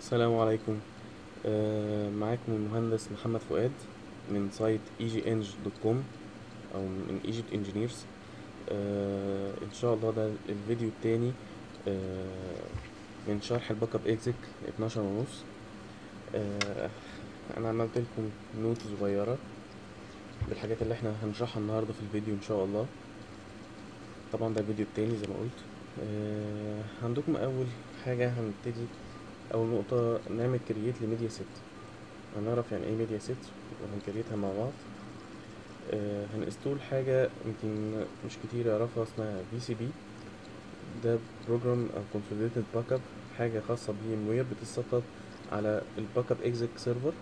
السلام عليكم آه، معاكم المهندس محمد فؤاد من سايت egeng.com او من Egypt Engineers آه، ان شاء الله ده الفيديو التاني آه، من شرح الباك اب اكزيك 12 ونص آه، انا عملت لكم نوت صغيرة بالحاجات اللي احنا هنشرحها النهاردة في الفيديو ان شاء الله طبعا ده الفيديو التاني زي ما قلت آه، عندكم اول حاجة هنبتدي اول نقطة نعمل كرييت لميديا سيت هنعرف يعني ايه ميديا سيت وهنكريتها مع بعض آه هنستول حاجة يمكن مش كتير يعرفها اسمها في سي بي ده بروجرام او كونسوليديتد باك اب حاجة خاصة بفي وير بتتسطب على الباك اب اكزيك سيرفر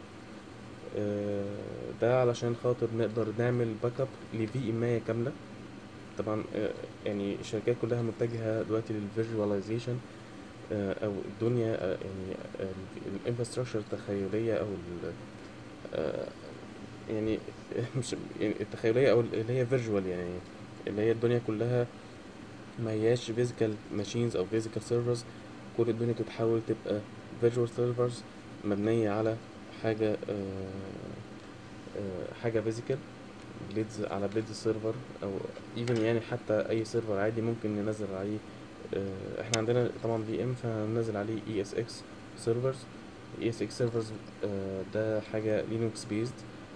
ده علشان خاطر نقدر نعمل باك اب لفي اماية كاملة طبعا آه يعني الشركات كلها متجهة دلوقتي للفيجواليزيشن او الدنيا آه، يعني الانفراستراكشر التخيليه او ال آه، يعني مش يعني التخيليه او اللي هي فيرجوال يعني اللي هي الدنيا كلها ما هياش فيزيكال ماشينز او فيزيكال سيرفرز كل الدنيا بتتحول تبقى فيرجوال سيرفرز مبنيه على حاجه آه، حاجه فيزيكال بليدز على بليدز سيرفر او ايفن يعني حتى اي سيرفر عادي ممكن ننزل عليه آه، احنا عندنا طبعا في ام فهننزل عليه اي اس اكس سيرفرز اي اس اكس سيرفرز ده حاجه لينكس بيزد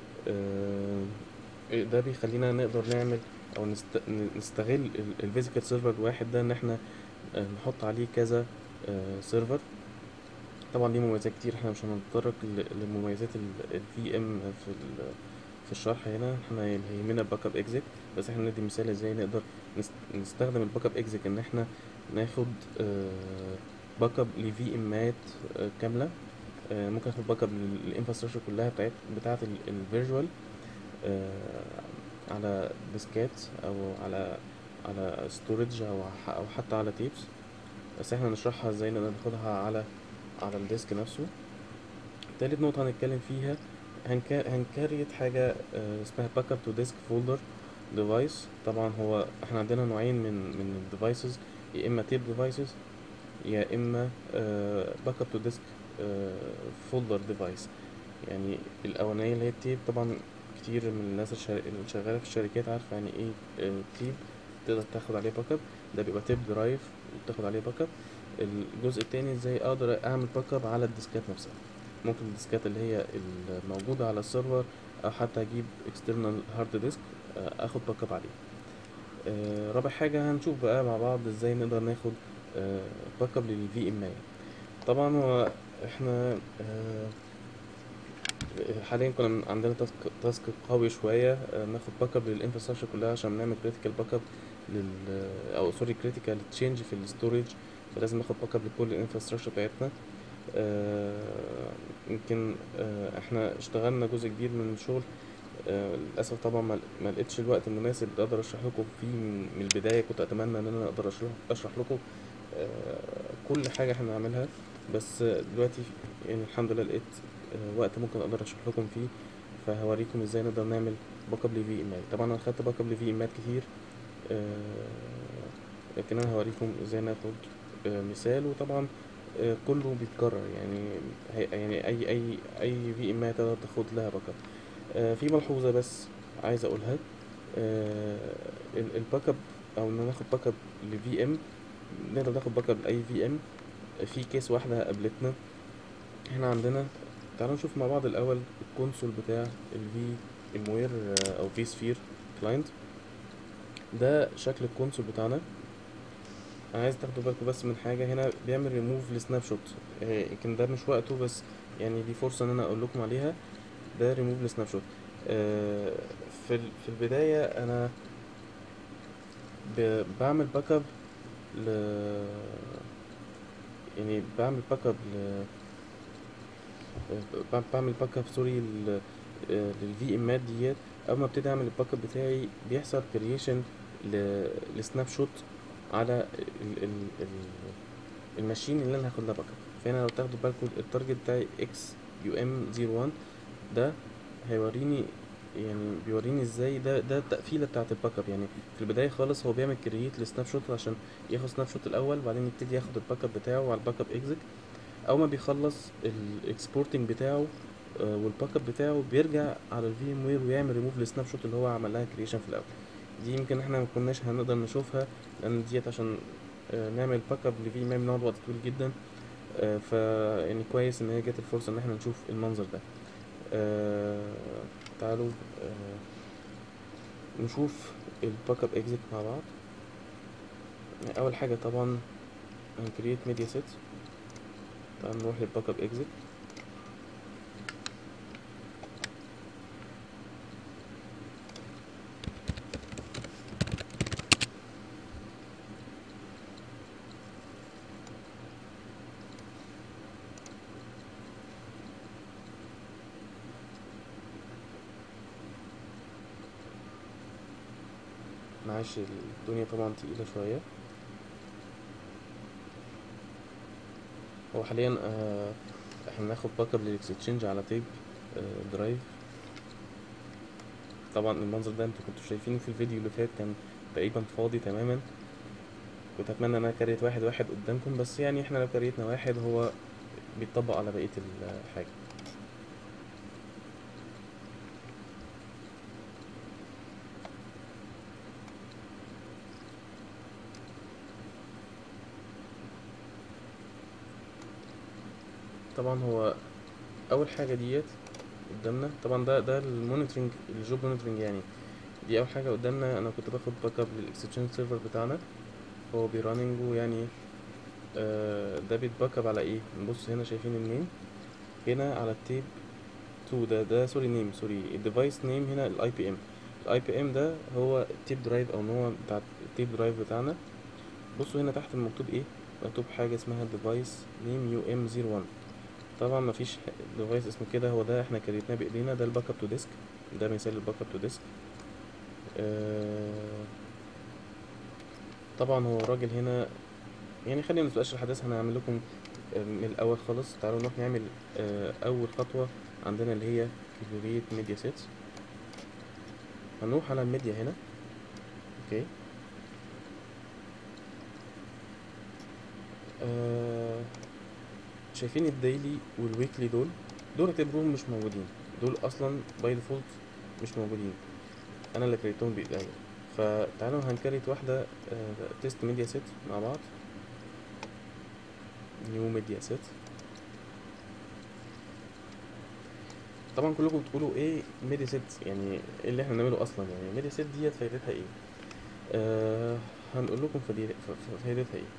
ده بيخلينا نقدر نعمل او نست... نستغل الفيزيكال سيرفر الواحد ده ان احنا آه، نحط عليه كذا سيرفر طبعا ليه مميزات كتير احنا مش هنتطرق ل- لمميزات الفي ام في ال- في الشرح هنا احنا يهمنا الباك اب اكزيك بس احنا ندي مثال ازاي نقدر نست- نستخدم الباك اب اكزيك ان احنا ناخد باك اب لفي امات آه، كامله آه، ممكن ناخد باك اب للانفراستراكشر كلها بتاعت بتاعت الفيرجوال على ديسكات او على على ستورج او ح- او حتى على تيبس بس احنا نشرحها ازاي نقدر ناخدها على على الديسك نفسه تالت نقطة هنتكلم فيها هنكا هنكريت حاجة آه، اسمها باك اب تو ديسك فولدر ديفايس طبعا هو احنا عندنا نوعين من من الديفايسز يا اما تيب ديفايسز يا اما باك اب تو ديسك فولدر ديفايس يعني الاولانيه اللي هي التيب طبعا كتير من الناس الشا- اللي شغاله في الشركات عارفه يعني ايه آه، تيب تقدر تاخد عليه باك اب ده بيبقى تيب درايف وتاخد عليه باك اب الجزء التاني ازاي اقدر اعمل باك اب على الديسكات نفسها ممكن الديسكات اللي هي الموجوده على السيرفر او حتى اجيب اكسترنال هارد ديسك اخد باك اب عليه آه، رابع حاجة هنشوف بقى مع بعض ازاي نقدر ناخد باك اب للفي ام طبعا هو احنا آه، حاليا كنا عندنا تاسك تاسك قوي شوية آه، ناخد باك اب للانفراستراكشر كلها عشان نعمل كريتيكال باك اب لل او سوري كريتيكال تشينج في الستورج فلازم ناخد باك اب لكل الانفراستراكشر بتاعتنا آه، يمكن آه، احنا اشتغلنا جزء كبير من الشغل آه، للاسف طبعا ما ما لقيتش الوقت المناسب اللي اقدر اشرح لكم فيه من من البدايه كنت اتمنى ان انا اقدر اشرح اشرح لكم آه، كل حاجه احنا نعملها بس آه، دلوقتي يعني الحمد لله لقيت آه، وقت ممكن اقدر اشرح لكم فيه فهوريكم ازاي نقدر نعمل باك اب لفي ايمات طبعا انا خدت باك اب لفي ايمات كتير آه، لكن انا هوريكم ازاي ناخد آه، مثال وطبعا آه، كله بيتكرر يعني هي- يعني اي اي اي في ايمات تقدر تاخد لها باك اب آه، في ملحوظة بس عايز أقولها آه، ال- الباك اب أو إن ناخد باك اب لفي ام نقدر ناخد باك اب لأي في ام في كيس واحدة قابلتنا احنا عندنا تعالوا نشوف مع بعض الأول الكونسول بتاع الفي اموير أو في سفير كلاينت ده شكل الكونسول بتاعنا أنا عايز تاخدوا بالكم بس من حاجة هنا بيعمل ريموف لسناب شوت آه، يمكن ده مش وقته بس يعني دي فرصة إن أنا أقول لكم عليها ده ريموف لسناب شوت آه، في ال- في البداية أنا ب- بعمل باك اب ل يعني بعمل باك اب ل ب- بعمل باك اب سوري ل- آه، للفي امات ديت اول ما ابتدي اعمل الباك اب بتاعي بيحصل كرييشن لسناب شوت على ال ال ال الماشين اللي انا هاخد لها باك اب فهنا لو تاخدوا بالكم التارجت بتاعي اكس يو ام 01 ده هيوريني يعني بيوريني ازاي ده ده التقفيله بتاعه الباك اب يعني في البدايه خالص هو بيعمل كرييت لسناب شوت عشان ياخد سناب شوت الاول وبعدين يبتدي ياخد الباك اب بتاعه على الباك اب اكزيك اول ما بيخلص الاكسبورتنج بتاعه آه، والباك اب بتاعه بيرجع على الفي ام وير ويعمل ريموف للسناب شوت اللي هو عمل لها كريشن في الاول دي يمكن احنا ما كناش هنقدر نشوفها لان ديت عشان آه، نعمل باك اب لفي ام بنقعد وقت طويل جدا آه، ف يعني كويس ان هي جت الفرصه ان احنا نشوف المنظر ده آه، تعالوا آه، نشوف الباك اب اكزيت مع بعض اول حاجه طبعا هنكريت ميديا سيت تعالوا نروح للباك اب اكزيت معلش الدنيا طبعا تقيلة شوية هو حاليا آه، احنا هناخد باك اب للاكستشينج على تيب آه، درايف طبعا المنظر ده انتوا كنتوا شايفينه في الفيديو اللي فات كان تقريبا فاضي تماما كنت اتمنى ان انا كريت واحد واحد قدامكم بس يعني احنا لو كريتنا واحد هو بيتطبق على بقية الحاجة طبعا هو اول حاجه ديت قدامنا طبعا ده ده المونيتورنج الجوب مونيتورنج يعني دي اول حاجه قدامنا انا كنت باخد باك اب للاكستشينج سيرفر بتاعنا هو بيراننج يعني آه ده بيتباك اب على ايه نبص هنا شايفين النيم هنا على التيب 2 ده ده سوري نيم سوري الديفايس نيم هنا الاي بي ام الاي بي ام ده هو التيب درايف او هو بتاع التيب درايف بتاعنا بصوا هنا تحت مكتوب ايه مكتوب حاجه اسمها ديفايس نيم يو ام 01 طبعا مفيش ديفايس اسمه كده هو ده احنا كريتناه بايدينا ده الباك اب تو ديسك ده مثال الباك اب تو ديسك طبعا هو الراجل هنا يعني خلينا نسبقش الحدث هنعمل لكم آه، من الاول خالص تعالوا نروح نعمل آه، اول خطوه عندنا اللي هي كريت ميديا سيتس هنروح على الميديا هنا اوكي آه شايفين الديلي والويكلي دول دول اعتبروهم مش موجودين دول اصلا باي ديفولت مش موجودين انا اللي كريتهم بايديا فتعالوا هنكريت واحده تيست ميديا سيت مع بعض نيو ميديا سيت طبعا كلكم بتقولوا ايه ميديا سيت يعني ايه اللي احنا بنعمله اصلا يعني ميديا سيت ديت فايدتها ايه آه هنقول لكم فدي- ف- ف- فايدتها ايه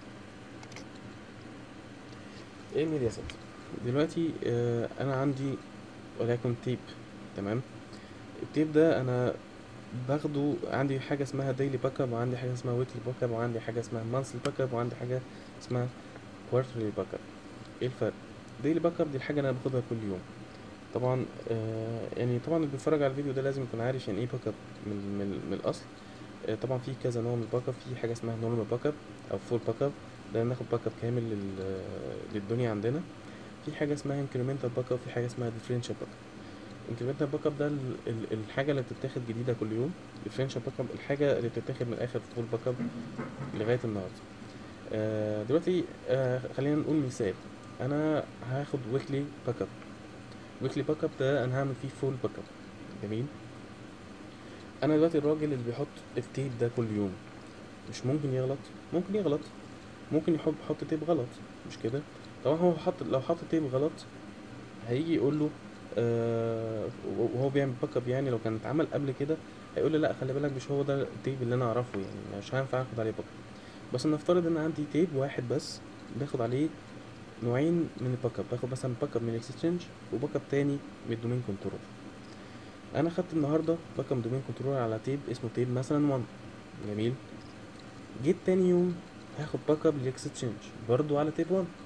ايه ميديا سيت دلوقتي آه انا عندي وليكن تيب تمام التيب ده انا باخده عندي حاجه اسمها ديلي باك اب وعندي حاجه اسمها ويكلي باك اب وعندي حاجه اسمها مانثلي باك اب وعندي حاجه اسمها كوارترلي باك اب ايه الفرق ديلي باك اب دي الحاجه اللي انا باخدها كل يوم طبعا آه يعني طبعا اللي بيتفرج على الفيديو ده لازم يكون عارف يعني ايه باك اب من, من, من الاصل آه طبعا في كذا نوع من الباك اب في حاجه اسمها نورمال باك اب او فول باك اب ده ناخد باك اب كامل لل- للدنيا عندنا في حاجه اسمها انكريمنتال باك اب في حاجه اسمها ديفرنشال باك اب انكريمنتال باك اب ده ال- ال- الحاجه اللي بتتاخد جديده كل يوم ديفرنشال باك اب الحاجه اللي بتتاخد من الاخر فول باك اب لغايه النهارده آه دلوقتي آه خلينا نقول مثال انا هاخد ويكلي باك اب ويكلي باك اب ده انا هعمل فيه فول باك اب جميل انا دلوقتي الراجل اللي بيحط التيب ده كل يوم مش ممكن يغلط ممكن يغلط ممكن يحط يحط تيب غلط مش كده طبعا هو حط لو حط تيب غلط هيجي يقول له آه وهو بيعمل باك اب يعني لو كان اتعمل قبل كده هيقول لي لا خلي بالك مش هو ده التيب اللي انا اعرفه يعني مش هينفع اخد عليه باك اب بس نفترض ان عندي تيب واحد بس باخد عليه نوعين من الباك اب باخد مثلا باك اب من الاكستشينج وباك اب تاني من الدومين كنترول انا خدت النهارده باك اب دومين كنترول على تيب اسمه تيب مثلا 1 جميل جيت تاني يوم هاخد باك اب للاكستشينج برضو على تيب 1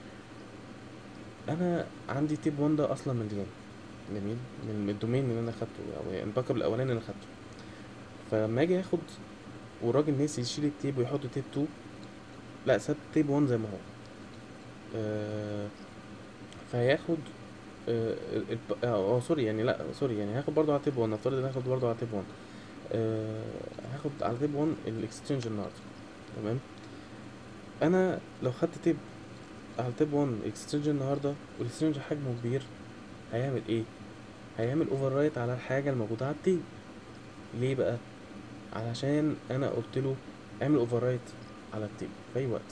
انا عندي تيب 1 ده اصلا مليان جميل من من الدومين اللي انا خدته او يعني الباك اب الاولاني اللي انا خدته فلما اجي اخد والراجل نسي يشيل التيب ويحط تيب 2 لا ساب تيب 1 زي ما هو آه فهياخد اه الب- اه آه، سوري يعني لا سوري يعني هاخد برضو على تيب 1 نفترض ان هاخد برضو على تيب 1 آه هاخد على تيب 1 الاكستشينج النهارده تمام انا لو خدت تيب على تيب 1 اكستشينج النهارده والاكستشينج حجمه كبير هيعمل ايه هيعمل اوفر رايت على الحاجه الموجوده على التيب ليه بقى علشان انا قلت له اعمل اوفر رايت على التيب في اي وقت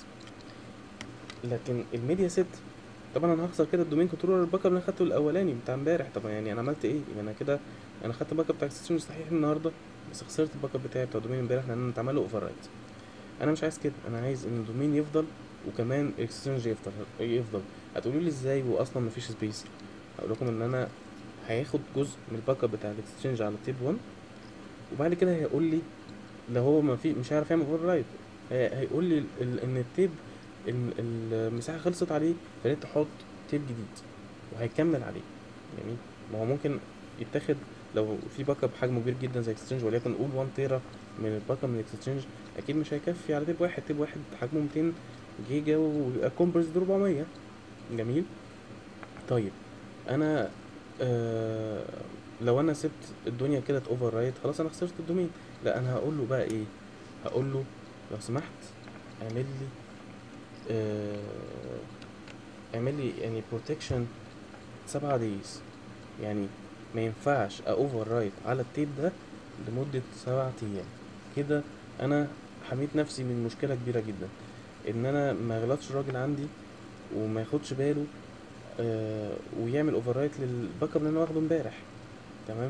لكن الميديا سيت طبعا انا هخسر كده الدومين كنترولر الباك اب اللي انا خدته الاولاني بتاع امبارح طب يعني انا عملت ايه يبقى انا كده انا خدت باك اب بتاع اكستشينج صحيح النهارده بس خسرت الباك اب بتاعي بتاع الدومين امبارح لان انا اتعمل له اوفر رايت انا مش عايز كده انا عايز ان الدومين يفضل وكمان الاكستشينج يفضل يفضل هتقولوا لي ازاي واصلا مفيش سبيس هقول لكم ان انا هياخد جزء من الباك اب بتاع الاكستشينج على تيب 1 وبعد كده هيقول لي لو هو ما في مش هيعرف يعمل اوفر رايت هيقول لي ال- ال- ان التيب ال- المساحه خلصت عليه فلازم تحط تيب جديد وهيكمل عليه جميل ما هو ممكن يتاخد لو في باك اب حجمه كبير جدا زي اكستشينج وليكن نقول 1 تيرا من الباك اب من الاكستشينج اكيد مش هيكفي على تيب واحد تيب واحد حجمه 200 جيجا ويبقى كومبرسد 400 جميل طيب انا آه لو انا سبت الدنيا كده اوفر رايت خلاص انا خسرت الدومين لا انا هقول له بقى ايه هقول له لو سمحت اعمل لي آه اعمل لي يعني بروتكشن سبعة دايز يعني ما ينفعش اوفر رايت على التيب ده لمدة سبعة ايام كده انا حميت نفسي من مشكلة كبيرة جدا ان انا ما غلطش الراجل عندي وما ياخدش باله آه ويعمل اوفر رايت للباك اب اللي انا واخده امبارح تمام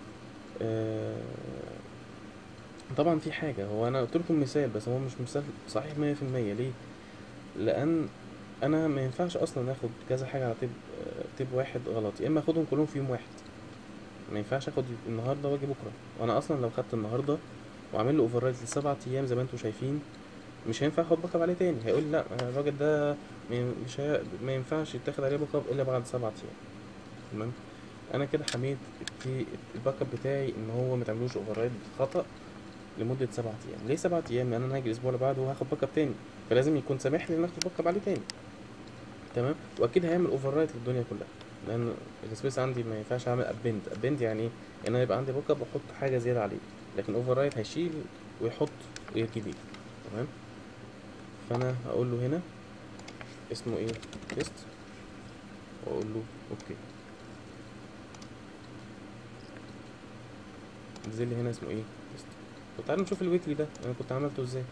آه طبعا في حاجة هو انا قلت لكم مثال بس هو مش مثال صحيح مية في المية ليه لان انا ما ينفعش اصلا اخد كذا حاجة على تيب آه، تيب واحد غلط يا اما اخدهم كلهم في يوم واحد ما ينفعش اخد النهارده واجي بكره وانا اصلا لو خدت النهارده وعامل له اوفر رايت لسبعة ايام زي ما انتم شايفين مش هينفع اخد باك اب عليه تاني هيقول لا الراجل ده ما ين- مش هي... ما ينفعش يتاخد عليه باك اب الا بعد سبعة ايام تمام انا كده حميت في الباك اب بتاعي ان هو ما تعملوش اوفر رايت خطا لمده سبعة ايام ليه سبعة ايام لان انا هاجي الاسبوع اللي بعده وهاخد باك اب تاني فلازم يكون سامح لي ان اخد باك اب عليه تاني تمام واكيد هيعمل اوفر رايت للدنيا كلها لان السبيس عندي ما ينفعش اعمل ابند ابند يعني ايه ان انا يبقى عندي باك اب واحط حاجه زياده عليه لكن اوفر رايت هيشيل ويحط جديد تمام فانا هقول له هنا اسمه ايه تيست واقول له اوكي نزل لي هنا اسمه ايه تيست طب تعالوا نشوف الويكلي ده انا كنت عملته ازاي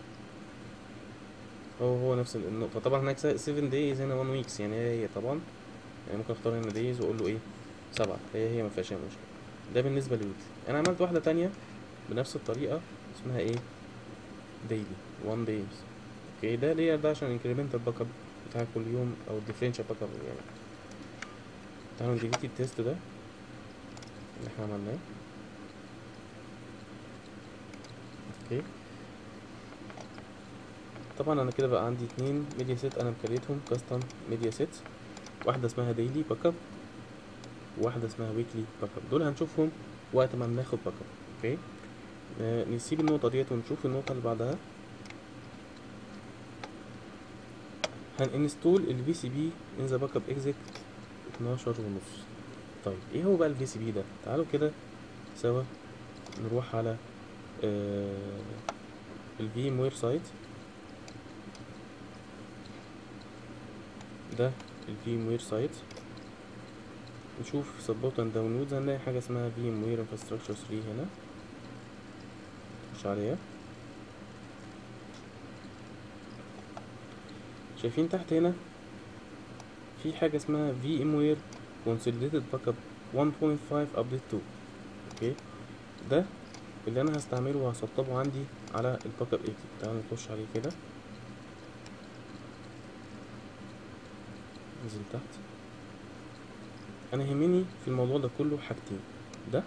هو هو نفس النقطة طبعا هناك 7 دايز هنا 1 ويكس يعني هي هي طبعا يعني ممكن اختار هنا دايز واقول له ايه سبعة هي هي ما فيهاش اي مشكلة ده بالنسبة للويكلي انا عملت واحدة تانية بنفس الطريقة اسمها ايه ديلي 1 دايز اوكي ده ليه ده عشان انكريمنت الباك اب بتاع كل يوم او الديفرنشال باك اب يعني تعالوا نديليت التيست ده اللي احنا عملناه اوكي طبعا انا كده بقى عندي اتنين ميديا سيت انا مكريتهم كاستم ميديا سيت واحدة اسمها ديلي باك اب وواحدة اسمها ويكلي باك اب دول هنشوفهم وقت ما بناخد باك اب اوكي آه نسيب النقطة ديت ونشوف النقطة اللي بعدها هننستول الفي سي بي ان ذا باك اب اكزيت 12 ونص طيب ايه هو بقى الفي سي بي ده تعالوا كده سوا نروح على آه الفي وير سايت ده الفي وير سايت نشوف سبورت اند داونلودز هنلاقي حاجه اسمها في وير انفراستراكشر 3 هنا نخش عليها شايفين تحت هنا في حاجه اسمها في ام وير كونسوليديتد باك اب 1.5 ابديت 2 اوكي ده اللي انا هستعمله وهسطبه عندي على الباك اب 80 تعالوا نخش عليه كده ننزل تحت انا يهمني في الموضوع ده كله حاجتين ده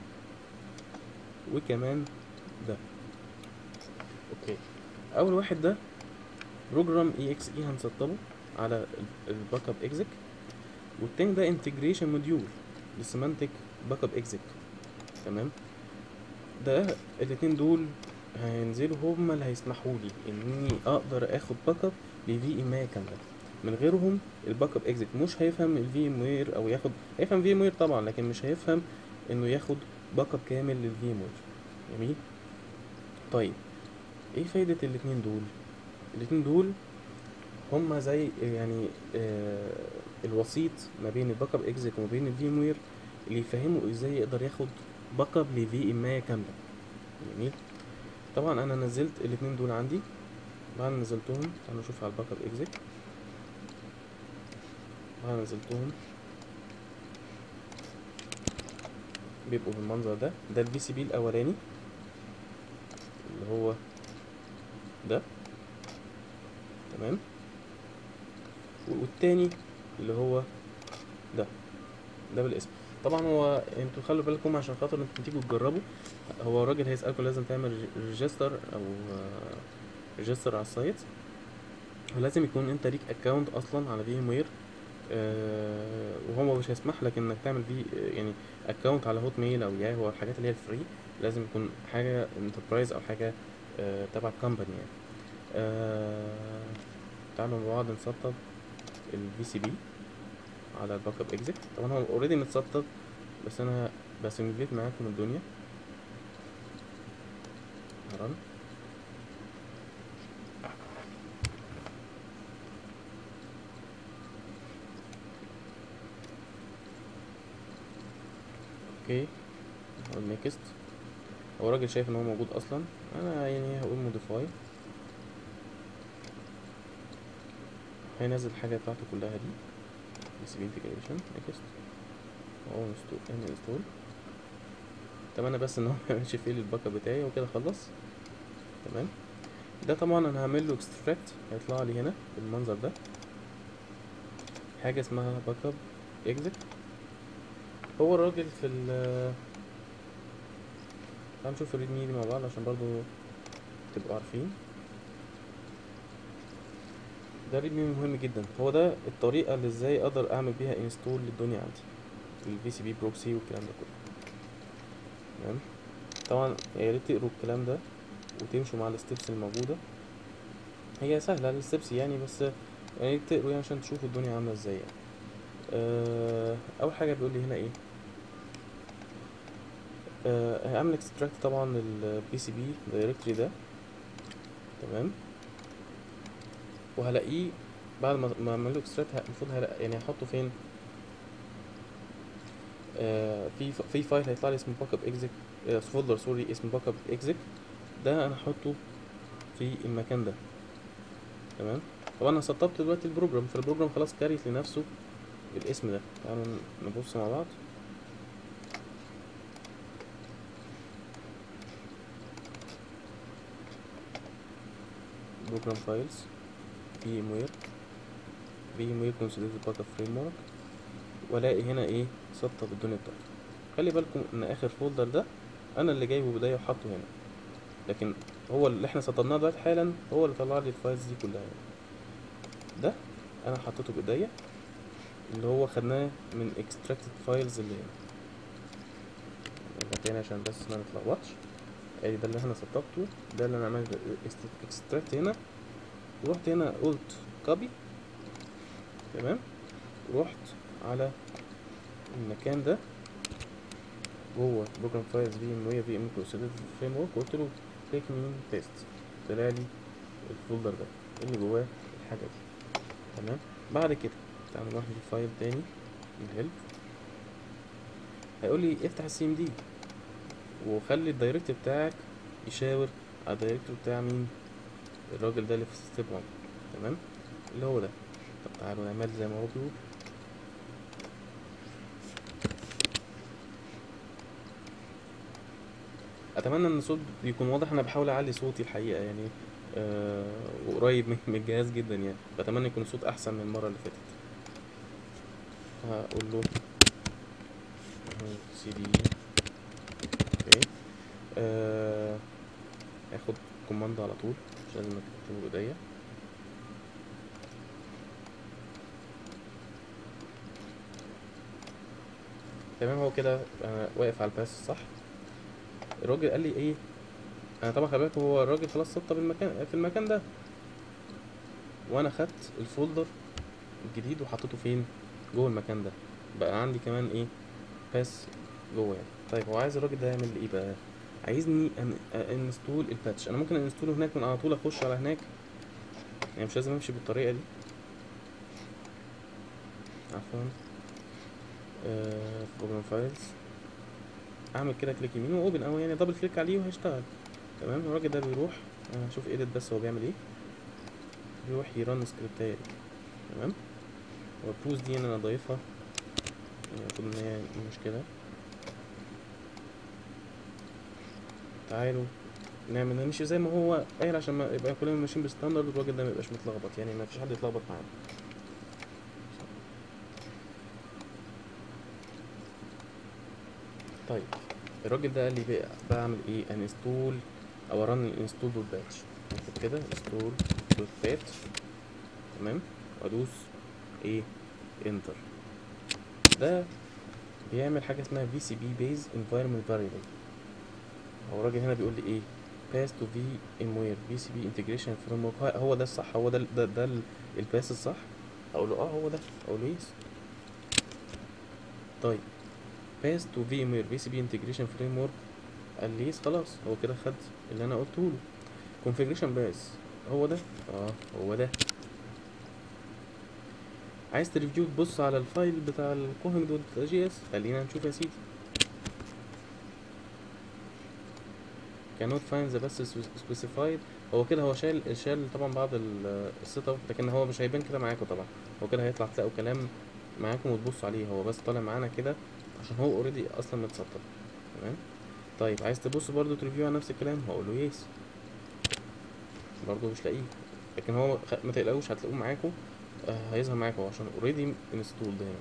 وكمان ده اوكي اول واحد ده بروجرام اي اكس اي هنسطبه على الباك اب اكزيك والتاني ده انتجريشن موديول لسيمانتك باك اب اكزيك تمام ده الاتنين دول هينزلوا هما اللي هيسمحوا لي اني اقدر اخد باك اب بفي ام اي كامله من غيرهم الباك اب اكزيت مش هيفهم الفي ام وير او ياخد هيفهم في ام وير طبعا لكن مش هيفهم انه ياخد باك اب كامل للفي ام وير جميل طيب ايه فايدة الاتنين دول الاتنين دول هما زي يعني آه الوسيط ما بين الباك اب اكزيك وما بين الفي وير اللي يفهموا ازاي يقدر ياخد باك اب لفي امايه كامله جميل طبعا انا نزلت الاتنين دول عندي بعد ما نزلتهم تعالوا نشوف على الباك اب اكزيك بعد ما نزلتهم بيبقوا بالمنظر ده ده البي سي بي الاولاني اللي هو ده تمام والتاني اللي هو ده ده بالاسم طبعا هو انتوا خلوا بالكم عشان خاطر انتوا تيجوا تجربوا هو الراجل هيسألكم لازم تعمل ريجستر او ريجستر على السايت ولازم يكون انت ليك اكونت اصلا على في وير آه وهو مش هيسمح لك انك تعمل فيه يعني اكونت على هوت ميل او ياهو او الحاجات اللي هي الفري لازم يكون حاجه انتربرايز او حاجه آه تبع كومباني يعني آه تعالوا مع بعض نسطب الفي سي بي على الباك اب اكزيت طبعا هو اوريدي متسطب بس انا بسيميليت معاكم الدنيا هرن اوكي هقول نيكست هو الراجل شايف ان هو موجود اصلا انا يعني هقول موديفاي هينزل الحاجه بتاعته كلها دي بي سي بي انتجريشن نيكست واقول انستول ان انستول اتمنى بس ان هو ميعملش فيل الباك اب بتاعي وكده خلص تمام ده طبعا انا هعمل له اكستراكت هيطلع لي هنا بالمنظر ده حاجه اسمها باك اب اكزيت هو الراجل في ال تعال نشوف الريد مي دي مع بعض عشان برضو تبقوا عارفين ده ريد مي مهم جدا هو ده الطريقة اللي ازاي اقدر اعمل بيها انستول للدنيا عندي الفي سي بي بروكسي والكلام ده كله تمام طبعا يا ريت تقروا الكلام ده وتمشوا مع الستبس الموجودة هي سهلة الستبس يعني بس يعني تقروا يعني عشان تشوفوا الدنيا عاملة ازاي يعني أه اول حاجة بيقول لي هنا ايه أه هعمل اكستراكت طبعا للبي سي بي دايركتوري ده تمام وهلاقيه بعد ما ما اعمل له اكستراكت المفروض هلاقي يعني هحطه فين آه في في فايل هيطلع لي اسمه باك اب اكزيك فولدر سوري اسمه باك اب اكزيك ده انا هحطه في المكان ده تمام طبعا انا سطبت دلوقتي البروجرام فالبروجرام خلاص كاريت لنفسه الاسم ده تعالوا نبص مع بعض بروجرام فايلز في ام وير في ام وير كونسوليديد باك اب فريم ورك والاقي هنا ايه سطب الدنيا بتاعته خلي بالكم ان اخر فولدر ده انا اللي جايبه بدايه وحاطه هنا لكن هو اللي احنا سطبناه دلوقتي حالا هو اللي طلع لي الفايلز دي كلها يعني. ده انا حطيته بايديا اللي هو خدناه من extracted files اللي هنا تاني عشان بس ما نتلخبطش ادي ده اللي احنا سطبته ده اللي انا عملت extract هنا ورحت هنا قلت copy تمام ورحت على المكان ده جوه بروجرام فايلز في ام وي في ام كونسيدر فريم ورك قلت له كليك مين بيست طلع لي الفولدر ده اللي جواه الحاجه دي تمام بعد كده تعالوا نروح للفايل تاني الهيلب هيقول لي افتح السي ام دي وخلي الدايركت بتاعك يشاور على الدايركت بتاع مين الراجل ده اللي في ستيب 1 تمام اللي هو ده طب تعالوا نعمل زي ما هو بيقول اتمنى ان الصوت يكون واضح انا بحاول اعلي صوتي الحقيقه يعني آه وقريب من من الجهاز جدا يعني بتمنى يكون الصوت احسن من المره اللي فاتت هقول له سي دي اوكي آه اخد كوماند على طول مش لازم اكتبه بايديا تمام هو كده انا واقف على الباس صح الراجل قال لي ايه انا طبعا خلي بالك هو الراجل خلاص سطب المكان في المكان ده وانا خدت الفولدر الجديد وحطيته فين جوه المكان ده بقى عندي كمان ايه باس جوه يعني طيب هو عايز الراجل ده يعمل ايه بقى عايزني ان انستول الباتش انا ممكن انستوله هناك من على طول اخش على هناك يعني مش لازم امشي بالطريقه دي عفوا بروجرام فايلز اعمل كده كليك يمين واوبن او يعني دبل كليك عليه وهيشتغل تمام الراجل ده بيروح انا هشوف ايديت بس هو بيعمل ايه بيروح يرن سكريبتايه تمام والبروز دي انا ضايفها يعني المفروض ان هي مش كده تعالوا نعمل نمشي زي ما هو قايل عشان ما يبقى كلنا ماشيين بستاندرد والراجل ده ما يبقاش متلخبط يعني ما فيش حد يتلخبط معانا طيب الراجل ده قال لي بقى بعمل ايه انستول او رن الانستول دوت باتش اكتب كده انستول دوت بات تمام وادوس ايه انتر ده بيعمل حاجه اسمها في سي بي بيز انفايرمنت فاريبل هو الراجل هنا بيقول لي ايه باس تو في ام وير في سي بي انتجريشن فريم ورك هو ده الصح هو ده ال- ده, ده ال- الباس الصح اقول له اه هو ده اقول له يس طيب باس تو في ام وير في سي بي انتجريشن فريم ورك قال لي يس خلاص هو كده خد اللي انا قلته له كونفيجريشن باس هو ده اه هو ده عايز تريفيو تبص على الفايل بتاع الكوهنج دوت جي اس خلينا نشوف يا سيدي cannot find the best specified هو كده هو شال شال طبعا بعض السيت اب لكن هو مش هيبان كده معاكم طبعا هو كده هيطلع تلاقوا كلام معاكم وتبصوا عليه هو بس طالع معانا كده عشان هو اوريدي اصلا متسطب تمام طيب عايز تبص برضو تريفيو على نفس الكلام هقول له يس برضو مش لاقيه لكن هو خ- ما تقلقوش هتلاقوه معاكم آه هيظهر معاكم عشان اوريدي انستول ده هنا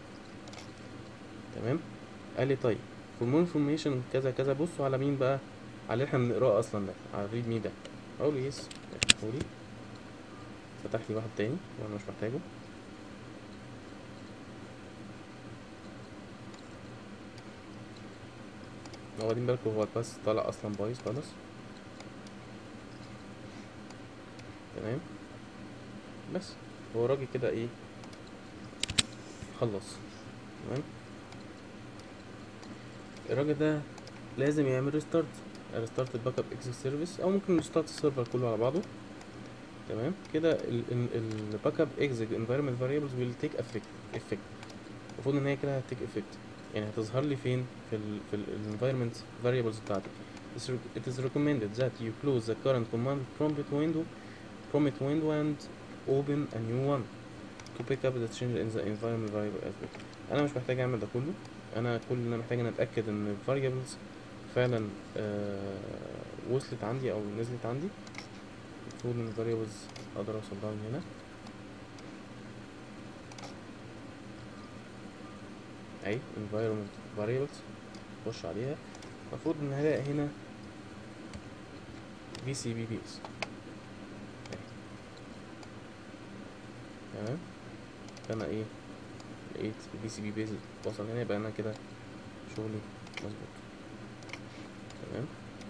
تمام قال لي طيب for more information كذا كذا بصوا على مين بقى على اللي احنا بنقراه اصلا ده على الريد مي ده اقول له يس افتحه لي فتح لي واحد تاني وانا مش محتاجه هو واخدين بالكم هو الباس طالع اصلا بايظ خالص تمام بس هو الراجل كده ايه خلص تمام الراجل ده لازم يعمل ريستارت ريستارت الباك اب اكسس سيرفيس او ممكن ريستارت السيرفر كله على بعضه تمام كده الباك اب اكسس انفايرمنت فاريبلز ويل تيك افكت افكت المفروض ان هي كده هتيك افكت يعني هتظهر لي فين في ال في الانفايرمنت فاريبلز بتاعتك It's rec- it is recommended that you close the current command prompt window prompt window and open a new one to pick up the change in the environment variable as well انا مش محتاج اعمل ده كله انا كل اللي انا محتاج ان اتاكد ان الفاريبلز فعلا آه وصلت عندي او نزلت عندي المفروض ان الفاريبلز اقدر اوصل لها من هنا اي environment variables اخش عليها المفروض ان هلاقي هنا في سي بي بيس تمام فانا ايه لقيت البي سي بي بيز وصل هنا يبقى انا كده شغلي مظبوط تمام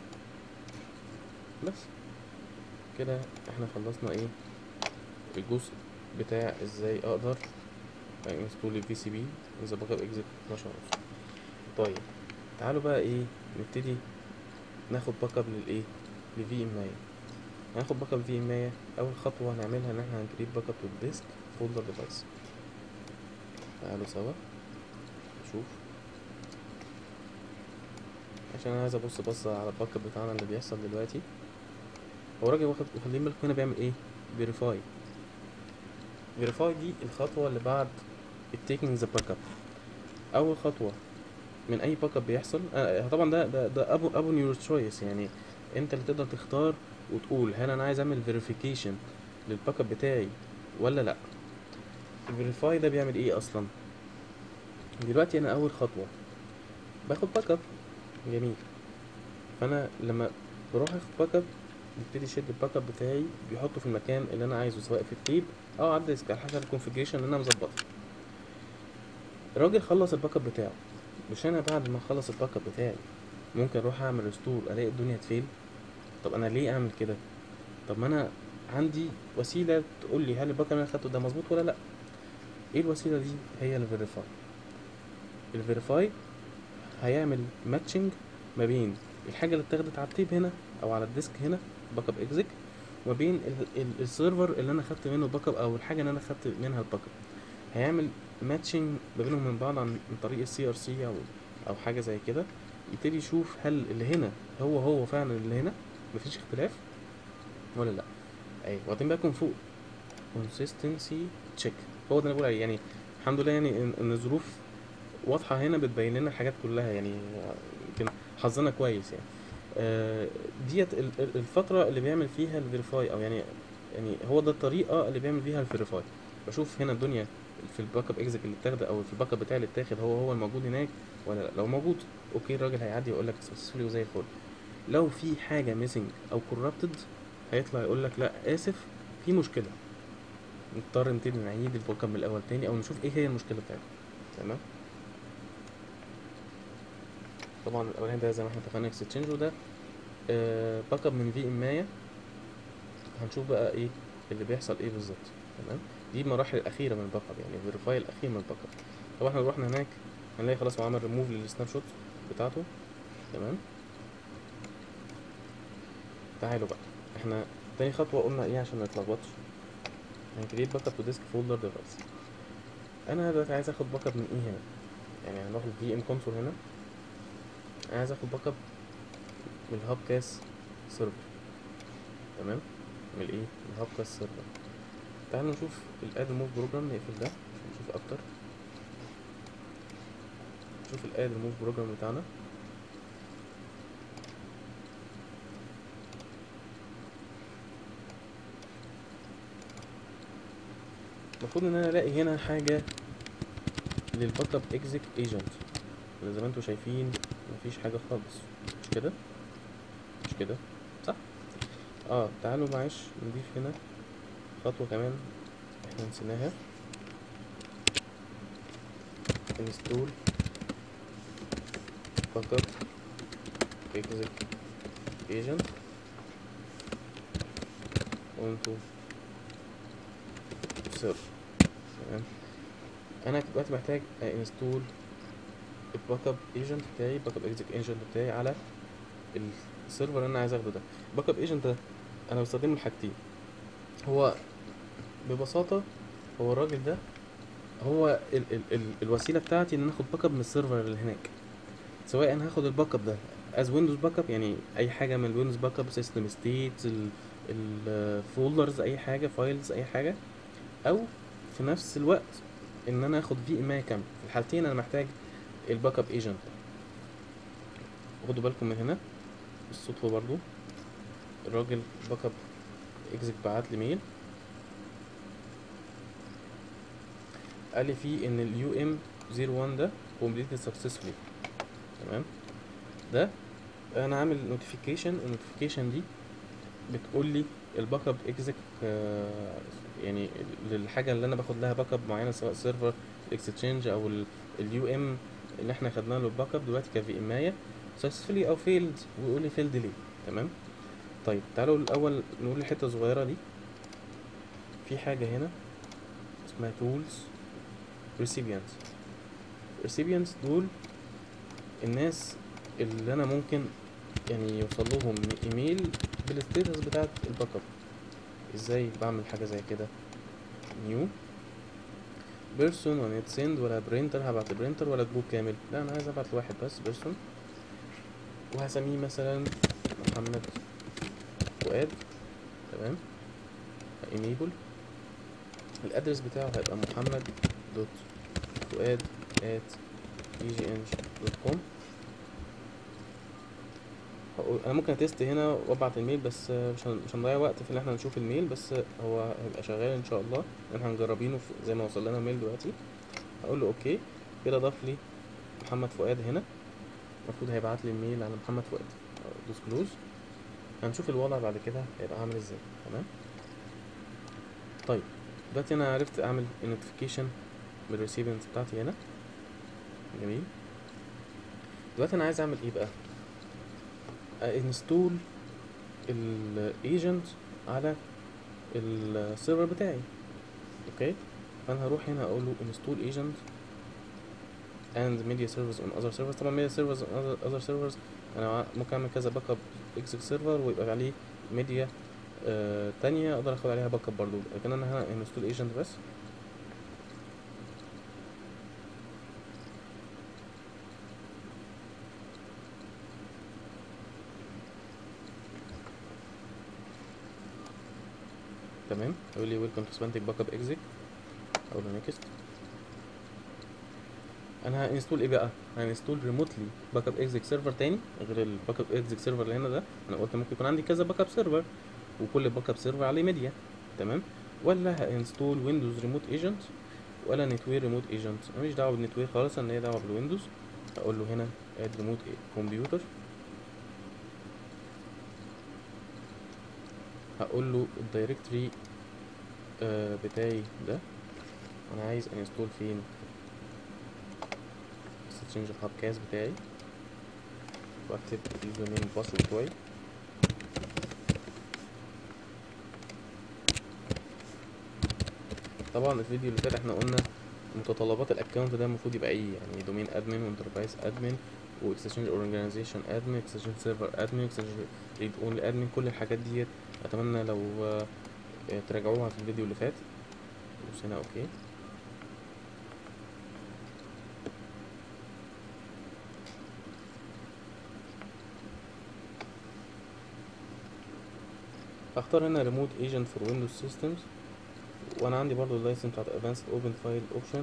بس كده احنا خلصنا ايه الجزء بتاع ازاي اقدر انستول البي سي بي اذا باك اب اكزيت 12 ونص طيب تعالوا بقى ايه نبتدي ناخد باك اب للايه لفي ام اي هناخد باك اب في ام اي اول خطوه هنعملها ان احنا هنكريت باك اب للديسك فولدر ديفايس تعالوا سوا نشوف عشان انا عايز ابص بصه على الباك اب بتاعنا اللي بيحصل دلوقتي هو الراجل واخد واخدين بالكم هنا بيعمل ايه فيريفاي فيريفاي دي الخطوه اللي بعد التيكينج ذا باك اب اول خطوه من اي باك اب بيحصل آه طبعا ده ده ده ابو ابو نيور تشويس يعني انت اللي تقدر تختار وتقول هل انا عايز اعمل فيريفيكيشن للباك اب بتاعي ولا لا الفيريفاي ده بيعمل ايه اصلا دلوقتي انا اول خطوه باخد باك اب جميل فانا لما بروح اخد باك اب ببتدي اشد الباك اب بتاعي بيحطه في المكان اللي انا عايزه سواء في التيب او على الديسك على حسب الكونفيجريشن اللي انا مظبطه الراجل خلص الباك اب بتاعه مش انا بعد ما اخلص الباك اب بتاعي ممكن اروح اعمل ريستور الاقي الدنيا تفيل طب انا ليه اعمل كده طب ما انا عندي وسيله تقول لي هل الباك اب اللي انا خدته ده مظبوط ولا لا ايه الوسيله دي هي الفيريفاي الفيريفاي هيعمل ماتشنج ما بين الحاجه اللي اتاخدت على التيب هنا او على الديسك هنا باك اب اكزيك وما بين ال- ال- السيرفر اللي انا خدت منه الباك اب او الحاجه اللي انا خدت منها الباك اب هيعمل ماتشنج ما بينهم من بعض عن من طريق السي ار سي او او حاجه زي كده يبتدي يشوف هل اللي هنا هو هو فعلا اللي هنا مفيش اختلاف ولا لا ايوه واخدين بالكم فوق consistency check هو ده اللي بقول عليه يعني الحمد لله يعني ان إن الظروف واضحه هنا بتبين لنا الحاجات كلها يعني يمكن حظنا كويس يعني آه، ديت ال- ال- الفتره اللي بيعمل فيها الفيريفاي او يعني يعني هو ده الطريقه اللي بيعمل فيها الفيريفاي بشوف هنا الدنيا في الباك اب اكزيك اللي اتاخد او في الباك اب بتاعي اللي اتاخد هو هو الموجود هناك ولا لا لو موجود اوكي الراجل هيعدي يقول لك سكسسفولي وزي الفل لو في حاجه ميسنج او كوربتد هيطلع يقول لك لا اسف في مشكله نضطر نبتدي نعيد الباك اب من الاول تاني او نشوف ايه هي المشكله بتاعتنا تمام طبعا الاولاني ده زي ما احنا اتفقنا اكستشينج وده آه باك اب من في ام مايا هنشوف بقى ايه اللي بيحصل ايه بالظبط تمام دي المراحل الاخيره من الباك اب يعني الفيريفاي الاخير من الباك اب طبعا احنا لو رحنا هناك هنلاقي خلاص هو عمل ريموف للسناب شوت بتاعته تمام تعالوا بقى احنا تاني خطوه قلنا ايه عشان ما نتلخبطش هنكريت باك اب تو ديسك فولدر ديفايس انا دلوقتي عايز اخد باك اب من ايه هنا يعني هناخد في ام كونسول هنا انا عايز اخد باك اب من الهاب كاس سيرفر تمام من الايه من الهاب كاس سيرفر تعالوا نشوف الاد موف بروجرام نقفل ده عشان نشوف اكتر نشوف الاد موف بروجرام بتاعنا المفروض ان انا الاقي هنا حاجه للباك اب اكزيك ايجنت زي ما انتم شايفين مفيش حاجه خالص مش كده مش كده صح اه تعالوا معلش نضيف هنا خطوه كمان احنا نسيناها انستول باك اب اكزيك ايجنت وانتو سيرش تمام انا دلوقتي محتاج انستول الباك اب ايجنت بتاعي الباك اب اكزيك ايجنت بتاعي على السيرفر اللي انا عايز اخده ده الباك اب ايجنت ده انا بستخدمه لحاجتين هو ببساطه هو الراجل ده هو ال ال ال الوسيله بتاعتي ان انا اخد باك اب من السيرفر اللي هناك سواء انا هاخد الباك اب ده از ويندوز باك اب يعني اي حاجه من الويندوز باك اب سيستم ستيتس الفولدرز اي حاجه فايلز اي حاجه او في نفس الوقت ان انا اخد في ام كامل في الحالتين انا محتاج الباك اب ايجنت خدوا بالكم من هنا بالصدفه برضو الراجل باك اب اكزيك بعت لي ميل قال لي فيه ان اليو ام 01 ده كومبليتد سكسسفولي تمام ده انا عامل نوتيفيكيشن النوتيفيكيشن دي بتقول لي الباك اب اكزيك يعني للحاجه اللي انا باخد لها باك اب معينه سواء سيرفر اكستشينج او اليو ام اللي احنا خدنا له الباك اب دلوقتي كفي امايه سكسسفولي او فيلد ويقول لي فيلد ليه تمام طيب تعالوا الاول نقول الحته الصغيره دي في حاجه هنا اسمها تولز recipients recipients دول الناس اللي انا ممكن يعني يوصل لهم ايميل بالستيتس بتاعت الباك اب ازاي بعمل حاجه زي كده نيو بيرسون ولا سند ولا برينتر هبعت لبرينتر ولا جروب كامل لا انا عايز ابعت لواحد بس بيرسون وهسميه مثلا محمد فؤاد تمام enable الادرس بتاعه هيبقى محمد دوت فؤاد at egng.com انا ممكن اتست هنا وابعت الميل بس مش هن- مش هنضيع وقت في ان احنا نشوف الميل بس هو هيبقى شغال ان شاء الله احنا هنجربينه في- زي ما وصل لنا ميل دلوقتي هقول له اوكي كده ضاف لي محمد فؤاد هنا المفروض هيبعت لي الميل على محمد فؤاد دوس كلوز هنشوف الوضع بعد كده هيبقى عامل ازاي تمام طيب دلوقتي انا عرفت اعمل نوتيفيكيشن بالريسيفنس بتاعتي هنا جميل دلوقتي انا عايز اعمل ايه بقى انستول الايجنت على السيرفر بتاعي اوكي فانا هروح هنا اقول له انستول ايجنت and media servers on other servers طبعا media servers on other, other servers انا ممكن اعمل كذا باك اب اكسك سيرفر ويبقى عليه ميديا آه تانية اقدر اخد عليها باك اب برضو لكن انا هنا انستول ايجنت بس تمام يقول لي ويلكم تو سمانتك باك اب اكزيك اقول له نيكست انا هانستول ايه بقى هانستول ريموتلي باك اب اكزيك سيرفر تاني غير الباك اب اكزيك سيرفر اللي هنا ده انا قلت ممكن يكون عندي كذا باك اب سيرفر وكل باك اب سيرفر عليه ميديا تمام ولا هانستول ويندوز ريموت ايجنت ولا نتوير ريموت ايجنت انا مش دعوه بالنتوير خالص انا ليا دعوه بالويندوز اقول له هنا اد ريموت كمبيوتر هقول له الدايركتوري آه بتاعي ده انا عايز انستول فين اكستشينج الهاب كاس بتاعي واكتب اليوزر نيم والباسورد بتوعي طبعا الفيديو اللي فات احنا قلنا متطلبات الاكونت ده المفروض يبقى ايه يعني دومين ادمن وانتربرايز ادمن واكستشينج اورجانيزيشن ادمن اكستشينج سيرفر ادمن اكستشينج ريد اونلي ادمن كل الحاجات ديت اتمنى لو آه، تراجعوها في الفيديو اللي فات دوس هنا اوكي هختار هنا ريموت ايجنت فور ويندوز سيستمز وانا عندي برضو اللايسنس بتاعت ادفانسد اوبن فايل اوبشن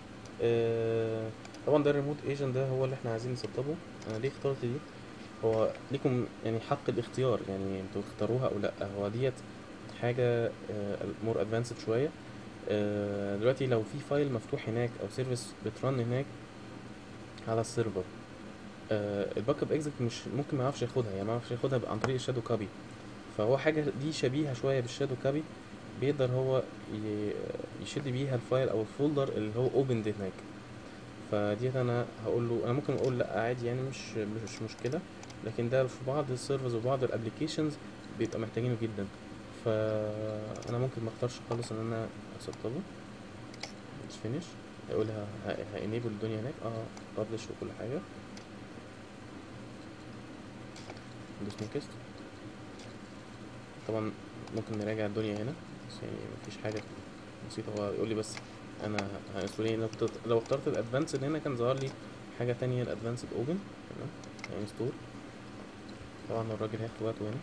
طبعا ده الريموت ايجنت ده هو اللي احنا عايزين نسطبه انا ليه اخترت دي هو ليكم يعني حق الاختيار يعني انتوا تختاروها او لا هو ديت حاجه مور ادفانسد شويه آه، دلوقتي لو في فايل مفتوح هناك او سيرفيس بترن هناك على السيرفر الباك اب اكزيت مش ممكن ما يعرفش ياخدها يعني ما يعرفش ياخدها عن طريق الشادو كابي فهو حاجه دي شبيهه شويه بالشادو كابي بيقدر هو ي- يشد بيها الفايل او الفولدر اللي هو اوبن هناك فديت انا هقول له انا ممكن اقول لا عادي يعني مش مش مشكله لكن ده في بعض السيرفرز وبعض الابلكيشنز بيبقى محتاجينه جدا فانا ممكن ما اختارش خالص ان انا اسطبه مش فينيش هيقول هانيبل الدنيا هناك اه ببلش وكل حاجه ندوس نيكست طبعا ممكن نراجع الدنيا هنا بس يعني مفيش حاجه بسيطه هو يقول لي بس انا هانستول لو اخترت لو اخترت الادفانسد هنا كان ظهر لي حاجه تانية الادفانسد اوبن تمام هانستول طبعا الراجل هياخد وقته هنا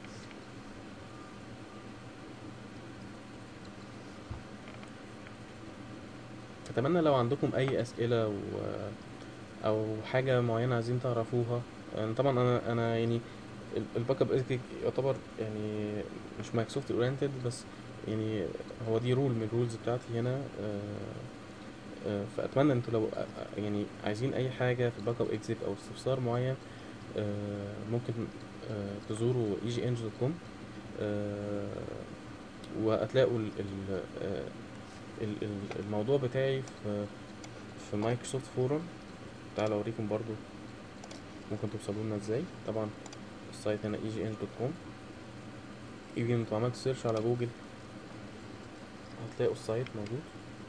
اتمنى لو عندكم اي اسئله و او حاجه معينه عايزين تعرفوها يعني طبعا انا انا يعني الباك اب ايثيك يعتبر يعني مش مايكروسوفت اورينتد بس يعني هو دي رول من الرولز بتاعتي هنا آه، آه، فاتمنى انتوا لو آه، آه، يعني عايزين اي حاجه في الباك اب اكزيك او استفسار معين آه، ممكن آه، تزوروا egng.com آه، وهتلاقوا ال- ال- آه، ال- ال- الموضوع بتاعي في في مايكروسوفت فورم تعالوا اوريكم برضو ممكن توصلوا لنا ازاي طبعا السايت هنا egn.com يمكن انتوا عملتوا سيرش على جوجل هتلاقوا السايت موجود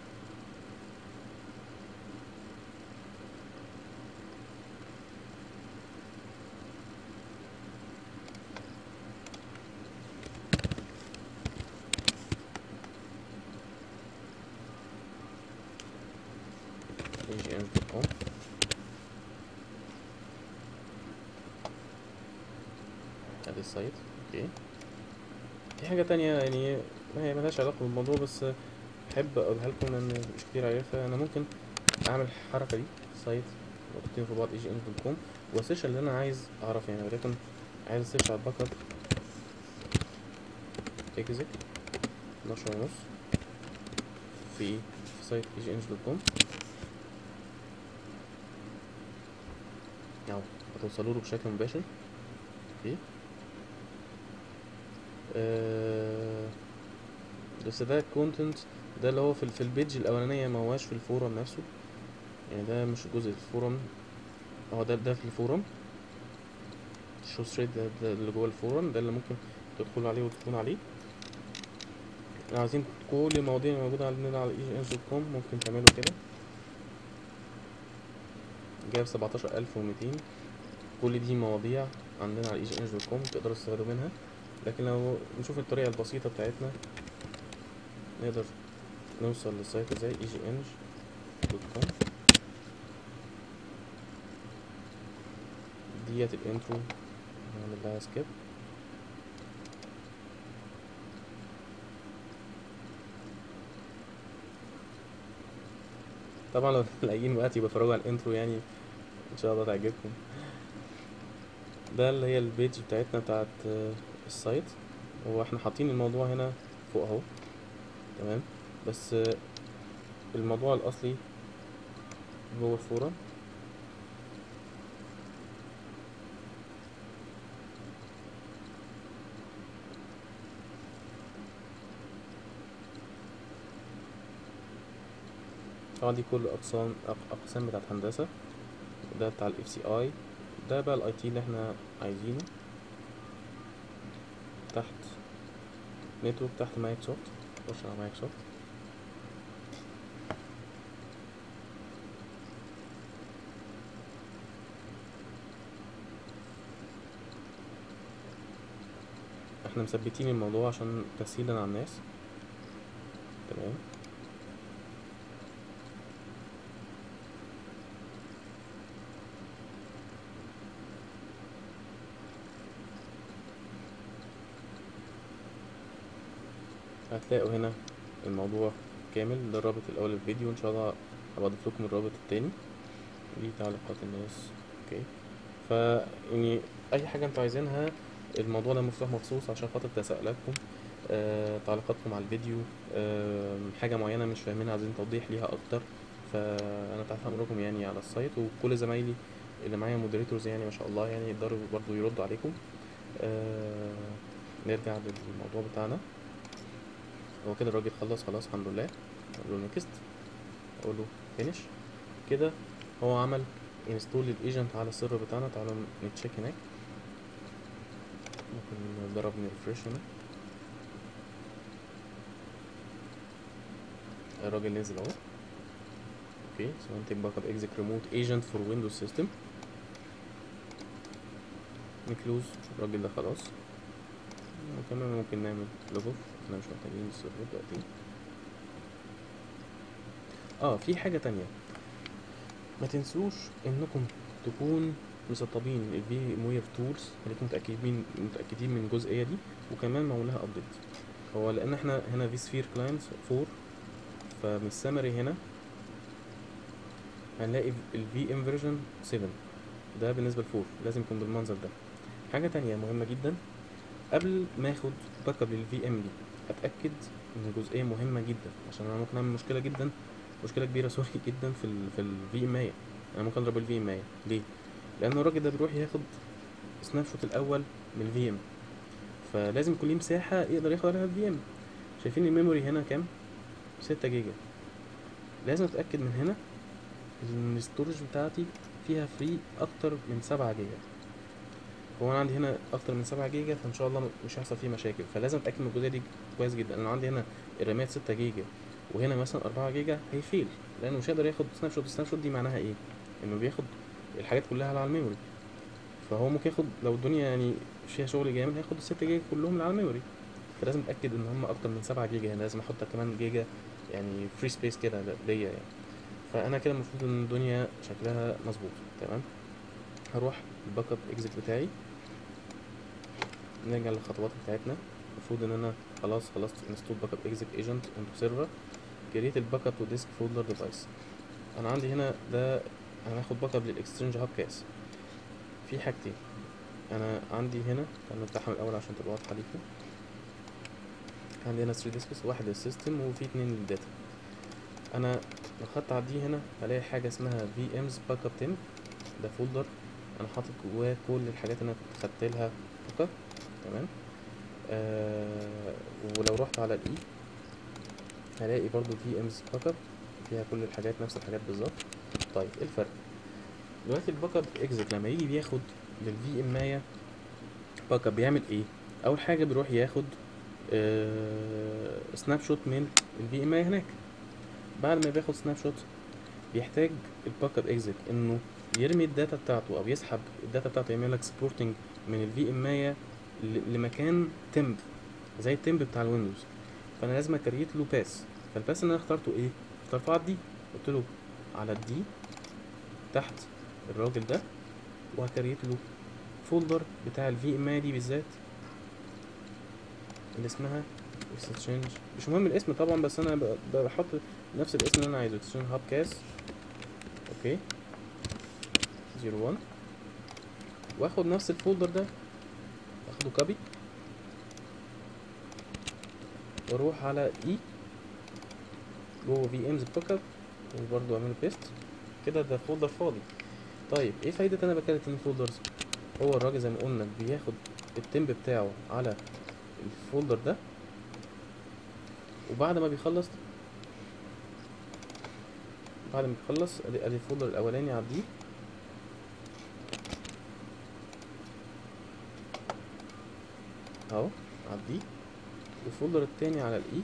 egn.com ادي السايت اوكي في حاجة تانية يعني ما هي ملهاش علاقة بالموضوع بس أحب أقولها لكم لأن مش كتير عارفها أنا ممكن أعمل الحركة دي سايت نقطتين في بعض اي جي ان دوت كوم وأسيرش اللي أنا عايز أعرف يعني وليكن عايز أسيرش على الباك اب اكزيك 12 ونص في في سايت اي جي ان دوت كوم أهو هتوصلوا له بشكل مباشر اوكي آه، بس ده كونتنت ده اللي هو في, في البيج الاولانيه ما هواش في الفورم نفسه يعني ده مش جزء في الفورم هو ده ده في الفورم شو ثريد ده, ده اللي جوه الفورم ده اللي ممكن تدخلوا عليه وتكونوا عليه لو عايزين كل المواضيع اللي موجوده عندنا على اي جي كوم ممكن تعملوا كده جايب سبعتاشر ألف وميتين كل دي مواضيع عندنا على اي جي كوم تقدروا تستفادوا منها لكن لو نشوف الطريقة البسيطة بتاعتنا نقدر نوصل للسايت ازاي اي جي انج دوت كوم ديت الانترو نعمل لها سكيب طبعا لو لاقيين وقت يبقى اتفرجوا على الانترو يعني ان شاء الله تعجبكم ده اللي هي البيج بتاعتنا بتاعت آه، السايت هو احنا حاطين الموضوع هنا فوق اهو تمام بس آه، الموضوع الاصلي جوه الفورم طبعا دي كل اقسام أق- اقسام بتاعت هندسه ده بتاع الاف سي اي ده بقى الاي تي اللي احنا عايزينه تحت نتورك تحت مايكروسوفت خش على مايكروسوفت احنا مثبتين الموضوع عشان تسهيلا على الناس تمام هتلاقوا هنا الموضوع كامل ده الرابط الاول الفيديو ان شاء الله هبقى اضيف لكم الرابط التاني دي تعليقات الناس اوكي ف يعني اي حاجه انتوا عايزينها الموضوع ده مفتوح مخصوص عشان خاطر تساؤلاتكم آه، تعليقاتكم على الفيديو آه، حاجه معينه مش فاهمينها عايزين توضيح ليها اكتر فانا تحت امركم يعني على السايت وكل زمايلي اللي معايا مودريتورز يعني ما شاء الله يعني يقدروا برضو يردوا عليكم آه، نرجع للموضوع بتاعنا هو كده الراجل خلص خلاص الحمد لله اقول له نيكست اقول له فينيش كده هو عمل انستول للايجنت على السيرفر بتاعنا تعالوا نتشيك هناك ممكن نجرب نرفرش هنا الراجل نزل اهو اوكي سيمانتك باك اب اكزيك ريموت ايجنت فور ويندوز سيستم نكلوز الراجل ده خلاص وكمان ممكن نعمل لوج اوف احنا مش محتاجين السيرفر دلوقتي اه في حاجة تانية ما تنسوش انكم تكون مسطبين الفي موير تولز خليكم متأكدين متأكدين من الجزئية دي وكمان معمولها ابديت هو لان احنا هنا في سفير كلاينت 4 فمن السمري هنا هنلاقي الفي ام فيرجن 7 ده بالنسبة لفور لازم يكون بالمنظر ده حاجة تانية مهمة جدا قبل ما اخد باك اب للفي ام دي اتاكد ان جزئيه مهمه جدا عشان انا ممكن اعمل مشكله جدا مشكله كبيره سوري جدا في ال في الفي ام اي انا ممكن اضرب الفي ام اي ليه لان الراجل ده بيروح ياخد سناب شوت الاول من الفي ام فلازم يكون ليه مساحه يقدر ياخد عليها الفي ام شايفين الميموري هنا كام 6 جيجا لازم اتاكد من هنا ان الستورج بتاعتي فيها فري اكتر من 7 جيجا هو انا عندي هنا اكتر من 7 جيجا فان شاء الله مش هيحصل فيه مشاكل فلازم اتاكد من الجزئيه دي كويس جدا انا عندي هنا الرامات 6 جيجا وهنا مثلا 4 جيجا هيفيل لانه مش هيقدر ياخد سناب شوت السناب شوت دي معناها ايه انه بياخد الحاجات كلها على الميموري فهو ممكن ياخد لو الدنيا يعني فيها شغل جامد هياخد ال 6 جيجا كلهم اللي على الميموري فلازم اتاكد ان هم اكتر من 7 جيجا هنا لازم احط كمان جيجا يعني فري سبيس كده ليا يعني فانا كده المفروض ان الدنيا شكلها مظبوط تمام هروح الباك اب اكزيت بتاعي نرجع للخطوات بتاعتنا المفروض ان انا خلاص خلصت انستول باك اب اكزيت ايجنت اونتو سيرفر كريت الباك اب تو ديسك فولدر ديفايس انا عندي هنا ده انا هاخد باك اب للاكستشينج هاب كاس في حاجتين انا عندي هنا تعالوا نفتحها من الاول عشان تبقى واضحه ليكم عندي هنا 3 ديسكس واحد للسيستم وفي اتنين للداتا انا لو خدت على دي هنا هلاقي حاجه اسمها في امز باك اب 10 ده فولدر انا حاطط جواه كل الحاجات اللي انا كنت خدت لها باك اب تمام آه ولو رحت على الاي هلاقي برضو في امز باك اب فيها كل الحاجات نفس الحاجات بالظبط طيب ايه الفرق دلوقتي الباك اب اكزيت لما يجي بياخد للفي ام مايا باك اب بيعمل ايه اول حاجه بيروح ياخد آه سناب شوت من الفي ام اي هناك بعد ما بياخد سناب شوت بيحتاج الباك اب اكزيت انه يرمي الداتا بتاعته او يسحب الداتا بتاعته يعمل لك سبورتنج من الفي ام اي لمكان تمب زي التمب بتاع الويندوز فانا لازم اكريت له باس فالباس اللي انا اخترته ايه اخترته على الدي قلت له على الدي تحت الراجل ده وهكريت له فولدر بتاع الفي ام اي دي بالذات اللي اسمها اكستشينج مش مهم الاسم طبعا بس انا ب- ب- بحط نفس الاسم اللي انا عايزه اكستنشن هاب كاس اوكي زيرو وان واخد نفس الفولدر ده اخده كوبي واروح على اي جوه في امز باك اب وبرضه اعمله بيست كده ده فولدر فاضي طيب ايه فايدة انا بكريت اتنين فولدرز هو الراجل زي ما قلنا بياخد التمب بتاعه على الفولدر ده وبعد ما بيخلص بعد ما بيخلص ادي ادي الفولدر الاولاني عديه اهو عديه والفولدر التاني على الاي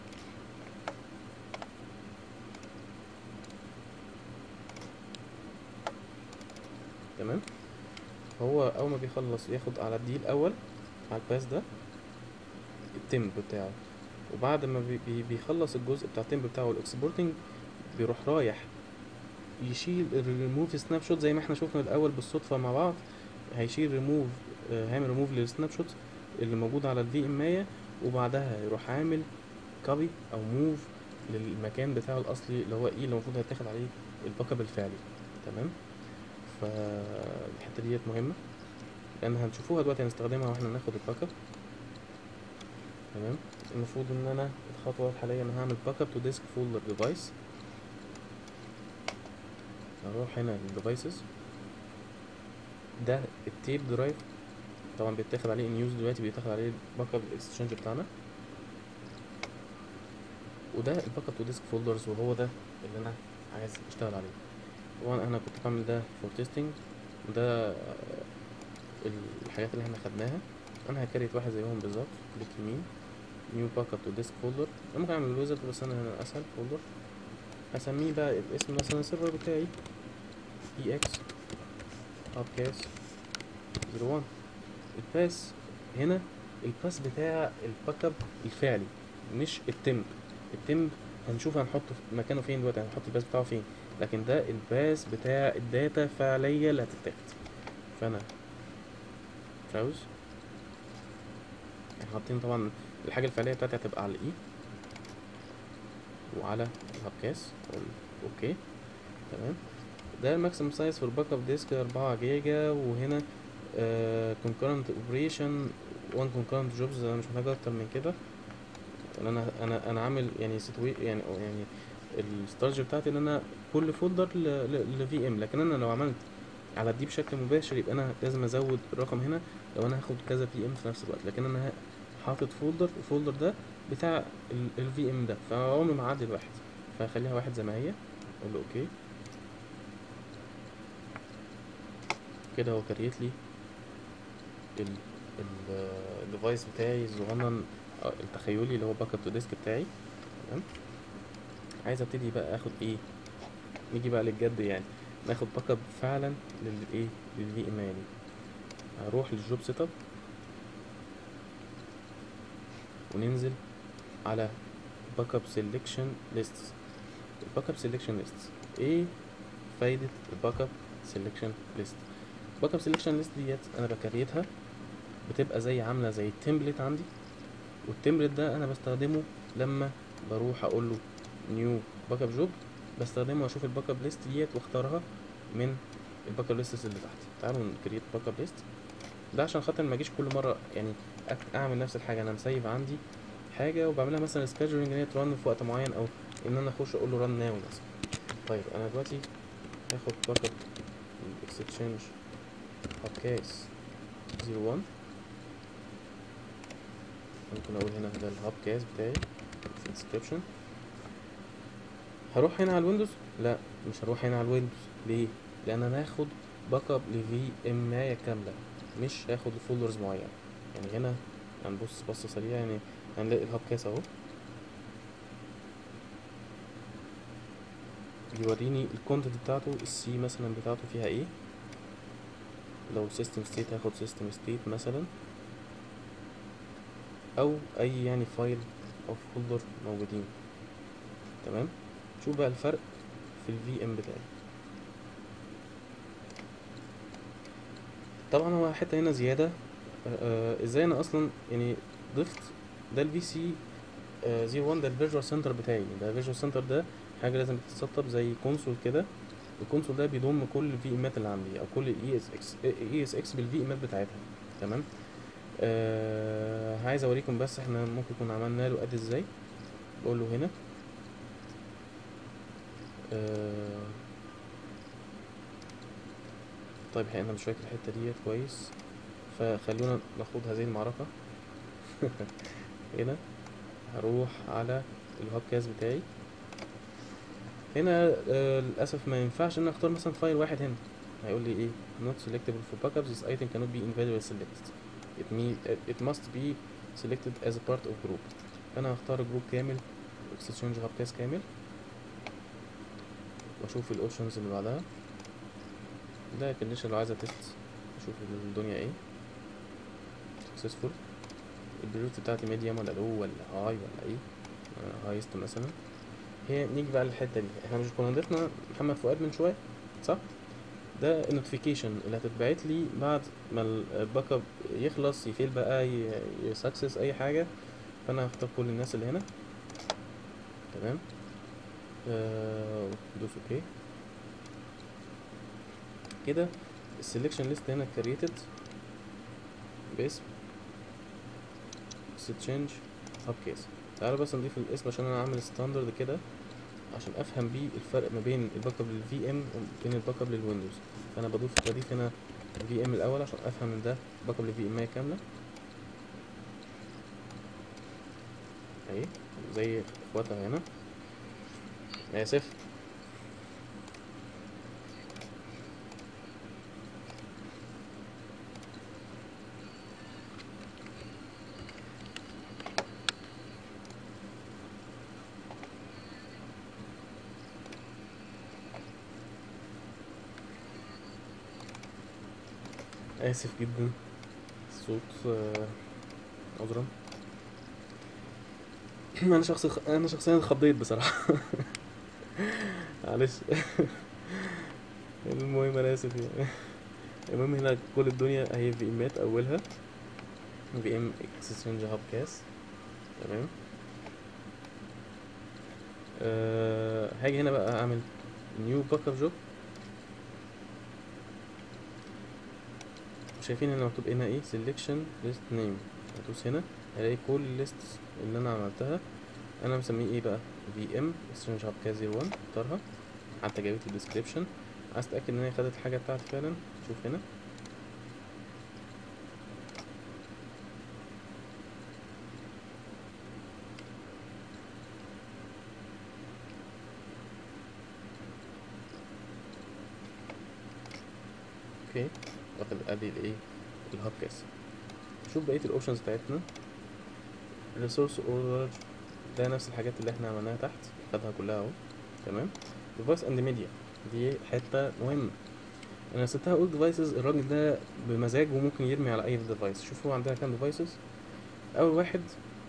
تمام هو اول ما بيخلص ياخد على الدي الاول على الباس ده التمب بتاعه وبعد ما بي بي بيخلص الجزء بتاع التمب بتاعه الاكسبورتنج بيروح رايح يشيل الريموف سناب شوت زي ما احنا شفنا الاول بالصدفه مع بعض هيشيل ريموف هيعمل ريموف للسناب شوت اللي موجود على الفي ام 100 وبعدها يروح عامل كوبي او موف للمكان بتاعه الاصلي اللي هو ايه اللي المفروض هيتاخد عليه الباك اب الفعلي تمام فالحته ديت مهمه لان هنشوفوها دلوقتي هنستخدمها واحنا ناخد الباك اب تمام المفروض ان انا الخطوه الحاليه انا هعمل باك اب تو ديسك فولدر ديفايس اروح هنا للديفايسز ده التيب درايف طبعا بيتاخد عليه نيوز دلوقتي بيتاخد عليه الباك اب الاكستشينج بتاعنا وده الباك اب تو ديسك فولدرز وهو ده اللي انا عايز اشتغل عليه طبعا انا كنت بعمل ده فور تيستنج وده الحاجات اللي احنا خدناها انا هكريت واحد زيهم بالظبط كليك يمين نيو باك اب تو ديسك فولدر انا ممكن اعمل الويزرد بس انا هنا اسهل فولدر اسميه بقى الاسم مثلا السيرفر بتاعي اي اكس ابكاس 01 الباس هنا الباس بتاع الباك اب الفعلي مش التمب التمب هنشوف هنحطه في مكانه فين دلوقتي هنحط الباس بتاعه فين لكن ده الباس بتاع الداتا الفعلية اللي هتتاخد فانا براوز يعني حاطين طبعا الحاجة الفعلية بتاعتي هتبقى على الاي وعلى الهابكاس اوكي تمام ده الماكسيمم سايز في الباك اب ديسك 4 جيجا وهنا كونكرنت اوبريشن 1 كونكرنت جوبز انا مش محتاج اكتر من كده انا انا انا عامل يعني سيتوي يعني يعني الستارج بتاعتي ان انا كل فولدر لفي ام لكن انا لو عملت على دي بشكل مباشر يبقى انا لازم ازود الرقم هنا لو انا هاخد كذا في ام في نفس الوقت لكن انا حاطط فولدر الفولدر ده بتاع الفي ام ده فعمري ما اعدل واحد فهخليها واحد زي ما هي اقول له اوكي كده هو كريت لي الديفايس بتاعي الصغنن التخيلي اللي هو باك اب تو ديسك بتاعي تمام عايز ابتدي بقى اخد ايه نيجي بقى للجد يعني ناخد باك اب فعلا للايه للفي ام دي هروح للجوب سيت اب وننزل على باك اب سيلكشن ليست الباك اب سيلكشن ليست ايه فايدة الباك اب سيلكشن ليست باك اب سيلكشن ليست ديت انا بكريتها بتبقى زي عاملة زي تمبلت عندي والتمبلت ده انا بستخدمه لما بروح اقول له نيو باك اب جوب بستخدمه واشوف الباك اب ليست ديت واختارها من الباك اب ليست اللي تحت تعالوا نكريت باك اب ليست ده عشان خاطر ما اجيش كل مره يعني اعمل نفس الحاجه انا مسيف عندي حاجه وبعملها مثلا سكادجولينج ان هي ترن في وقت معين او ان انا اخش اقول له رن ناو مثلا طيب انا دلوقتي هاخد باك اب الاكستشينج هابكاس 01 ممكن اقول هنا ده الهاب كاس بتاعي في الديسكريبشن هروح هنا على الويندوز لا مش هروح هنا على الويندوز ليه لان انا هاخد باك اب لفي ام كامله مش هاخد فولدرز معينه يعني هنا هنبص بصه سريعه يعني هنلاقي الهاب كاس اهو بيوريني الكونتنت بتاعته السي مثلا بتاعته فيها ايه لو سيستم ستيت هاخد سيستم ستيت مثلا او اي يعني فايل او فولدر موجودين تمام شوف بقى الفرق في الفي ام بتاعي طبعا هو حته هنا زياده آه ازاي انا اصلا يعني ضفت ده الفي سي زيرو 1 ده الفيرجوال سنتر بتاعي ده الفيرجوال سنتر ده حاجه لازم تتسطب زي كونسول كده الكونسول ده بيضم كل الفي امات اللي عندي او كل الاي اس اكس اي اس اكس بالفي امات بتاعتها تمام آه عايز اوريكم بس احنا ممكن يكون عملنا له اد ازاي بقول له هنا آه طيب احنا مش فاكر الحته ديت كويس فخلونا نخوض هذه المعركه هنا هروح على الهاب كاس بتاعي هنا آه للاسف ما ينفعش ان أنا اختار مثلا فايل واحد هنا هيقول لي ايه not selectable for backups this item cannot be individually selected it, me, it must be selected as a part of group فانا هختار جروب كامل exchange هاب كاس كامل واشوف الاوبشنز اللي بعدها ده كونديشن لو عايزه تيست اشوف الدنيا ايه successful البريورتي بتاعتي ميديوم ولا لو ولا هاي ولا ايه هايست مثلا هي نيجي بقى للحته دي احنا مش كنا ضفنا محمد فؤاد من شويه صح ده النوتيفيكيشن اللي هتتبعت لي بعد ما الباك اب يخلص يفيل بقى يسكسس اي حاجه فانا هختار كل الناس اللي هنا تمام آه دوس اوكي كده السلكشن ليست هنا كريتد باسم تشينج هاب كيس تعالوا بس نضيف الاسم عشان انا عامل ستاندرد كده عشان افهم بيه الفرق ما بين الباك اب للفي ام وبين الباك اب للويندوز فانا بضيف بضيف هنا الفي ام الاول عشان افهم ان ده باك اب للفي ام كامله اهي زي اخواتها هنا اسف اسف جدا الصوت آه، عذرا انا شخص انا شخصيا خضيت بصراحه معلش المهم انا اسف يعني المهم هنا كل الدنيا اهي في امات اولها في ام اكسشينج هاب كاس تمام أه هاجي هنا بقى اعمل نيو باك اب جوب شايفين هنا مكتوب هنا ايه سيلكشن ليست نيم هدوس هنا هلاقي كل الليست اللي انا عملتها انا مسميه ايه بقى في ام اكسشينج هاب كاس 01 اختارها حتى جابت لي الديسكريبشن عايز اتاكد ان هي خدت الحاجه بتاعتي فعلا شوف هنا اوكي واخد ادي الايه الهاب كاس شوف بقيه الاوبشنز بتاعتنا ريسورس اوردر ده نفس الحاجات اللي احنا عملناها تحت خدها كلها اهو تمام ديفايس اند ميديا دي حته مهمه انا سبتها اقول ديفايسز الراجل ده بمزاجه ممكن يرمي على اي ديفايس شوفوا عندنا كام ديفايسز اول واحد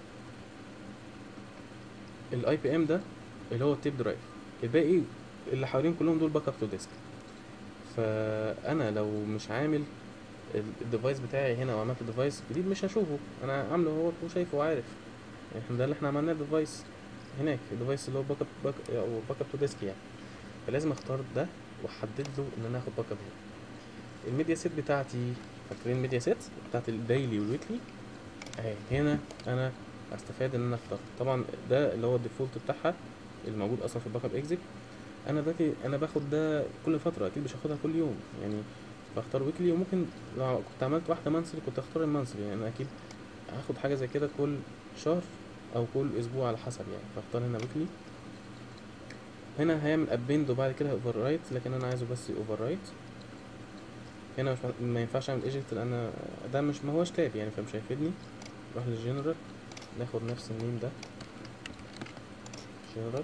الاي بي ام ده اللي هو التيب درايف الباقي اللي حوالين كلهم دول باك اب تو ديسك فانا لو مش عامل الديفايس بتاعي هنا وعملت ديفايس جديد مش هشوفه انا عامله هو وشايفه وعارف احنا ده اللي احنا عملناه الديفايس هناك الديفايس اللي هو باك اب باك او باك اب تو ديسك يعني فلازم اختار ده واحدد له ان انا اخد باك اب هنا الميديا سيت بتاعتي فاكرين الميديا سيت بتاعت الدايلي والويكلي اهي هنا انا استفاد ان انا اختار طبعا ده اللي هو الديفولت بتاعها الموجود اصلا في الباك اب اكزيت انا دلوقتي انا باخد ده كل فتره اكيد مش هاخدها كل يوم يعني بختار ويكلي وممكن لو كنت عملت واحده منسلي كنت اختار المنسلي يعني انا اكيد هاخد حاجه زي كده كل شهر او كل اسبوع على حسب يعني فاختار هنا ويكلي هنا هيعمل ابند وبعد كده اوفر رايت لكن انا عايزه بس اوفر رايت هنا مش ما ينفعش اعمل ايجكت لان ده مش ما هوش تاب يعني فمش هيفيدني نروح للجنرال ناخد نفس النيم ده جنرال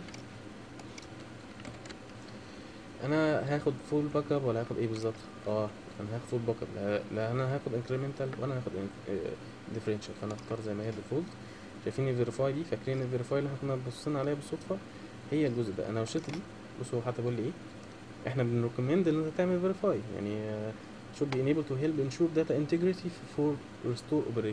انا هاخد فول باك اب ولا هاخد ايه بالظبط اه انا هاخد فول باك اب لا, لا انا هاخد انكريمنتال وانا هاخد ديفرنشال فانا اختار زي ما هي ديفولت شايفين الفيريفاي دي فاكرين الفيريفاي اللي احنا كنا بصينا عليها بالصدفه هي الجزء ده انا لو شلت دي بصوا حتى بيقول لي ايه احنا بنريكومند ان انت تعمل فيريفاي يعني uh, should be enabled to help ensure data integrity for restore operation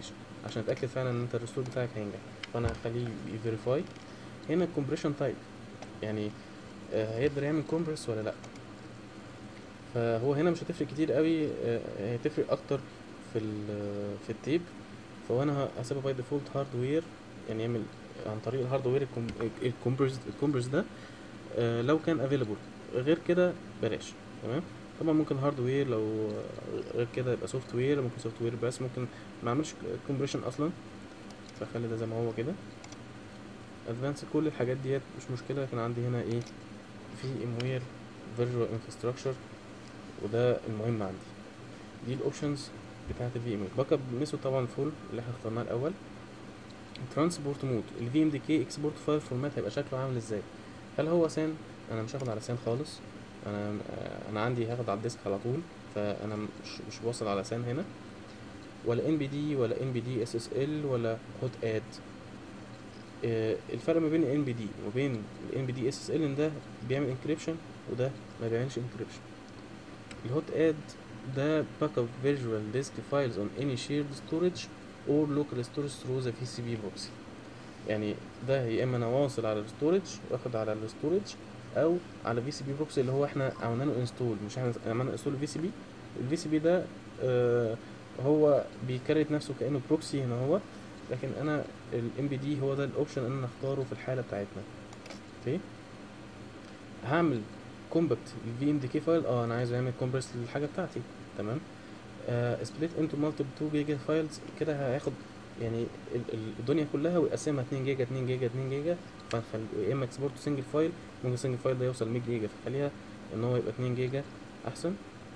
عشان اتاكد فعلا ان انت الريستور بتاعك هينجح فانا هخليه يفيريفاي هنا الكومبريشن تايب يعني آه، هيقدر يعمل كومبرس ولا لا فهو هنا مش هتفرق كتير قوي آه، هي هتفرق اكتر في ال في التيب فهو انا هسيبها باي ديفولت هاردوير يعني يعمل عن طريق الهاردوير الكومبرس الكومبرس ده آه، لو كان افيلبل غير كده بلاش تمام طبعا ممكن هاردوير لو غير كده يبقى سوفت وير ممكن سوفت وير بس ممكن ما اعملش كومبريشن اصلا فخلي ده زي ما هو كده ادفانس كل الحاجات ديت مش مشكله لكن عندي هنا ايه في اموير فيرجوال انفراستراكشر وده المهم عندي دي الاوبشنز بتاعت الفي ام باك اب ميثود طبعا فول اللي احنا اخترناه الاول ترانسبورت مود الفي ام دي كي اكسبورت فايل فورمات هيبقى شكله عامل ازاي هل هو سان انا مش هاخد على سان خالص انا انا عندي هاخد على الديسك على طول فانا مش مش واصل على سان هنا ولا ان بي دي ولا ان بي دي اس اس ال ولا هوت اد الفرق ما بين الان بي دي وبين الان بي دي اس اس ال ان ده بيعمل انكريبشن وده ما بيعملش انكريبشن الهوت اد ده باك اب فيجوال ديسك فايلز اون اني شيرد ستورج اور لوكال ستورج ثرو ذا في سي بي بروكسي يعني ده يا اما انا واصل على الستورج واخد على الستورج او على في سي بي بروكسي اللي هو احنا عملنا له انستول مش احنا عملنا انستول الفي سي بي الفي سي بي ده آه هو بيكريت نفسه كانه بروكسي هنا هو لكن انا الام بي دي هو ده الاوبشن اللي انا اختاره في الحاله بتاعتنا اوكي هعمل كومباكت الفي ام دي كي فايل اه انا عايز اعمل كومبرس للحاجه بتاعتي تمام سبليت انتو مالتيبل 2 جيجا فايلز كده هياخد يعني ال- ال- الدنيا كلها ويقسمها 2 جيجا 2 جيجا 2 جيجا فنخل يا اما اكسبورت سنجل فايل ممكن سنجل فايل ده يوصل 100 جيجا فخليها ان هو يبقى 2 جيجا احسن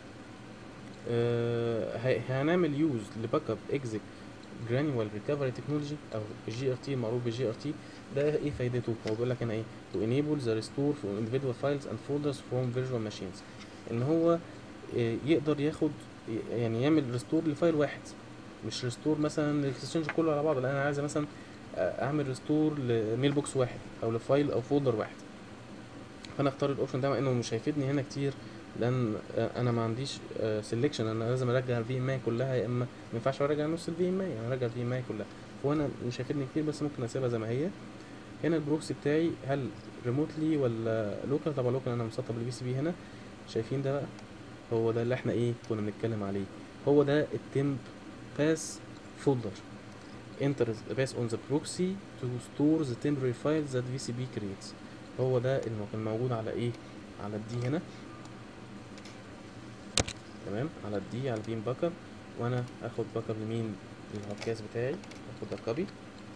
آه هي- هنعمل يوز لباك اب اكزيك جرانيوال ريكفري تكنولوجي او الجي ار تي المعروف بالجي ار تي ده ايه فايدته هو بيقول لك انا ايه to enable the restore for individual files and folders from virtual machines ان هو آه، يقدر ياخد يعني يعمل ريستور لفايل واحد مش ريستور مثلا الاكستشينج كله على بعضه لا انا عايز مثلا آه، اعمل ريستور لميل بوكس واحد او لفايل او فولدر واحد فانا اختار الاوبشن ده مع انه مش هيفيدني هنا كتير لان آه، انا ما عنديش سelection انا لازم ارجع الفي ام اي كلها يا اما ما ينفعش ارجع نص الفي ام اي انا ارجع الفي ام اي كلها فهو انا مش هيفيدني كتير بس ممكن اسيبها زي ما هي هنا البروكسي بتاعي هل ريموتلي ولا لوكال طبعا لوكال انا مسطب البي سي بي هنا شايفين ده بقى هو ده اللي احنا ايه كنا بنتكلم عليه هو ده التمب باس فولدر enter the pass on the proxy to store the temporary files that VCB creates هو ده اللي كان موجود على ايه على الدي هنا تمام على الدي على البيم باك اب وانا اخد باك اب لمين للهابكاس بتاعي اخد ده كوبي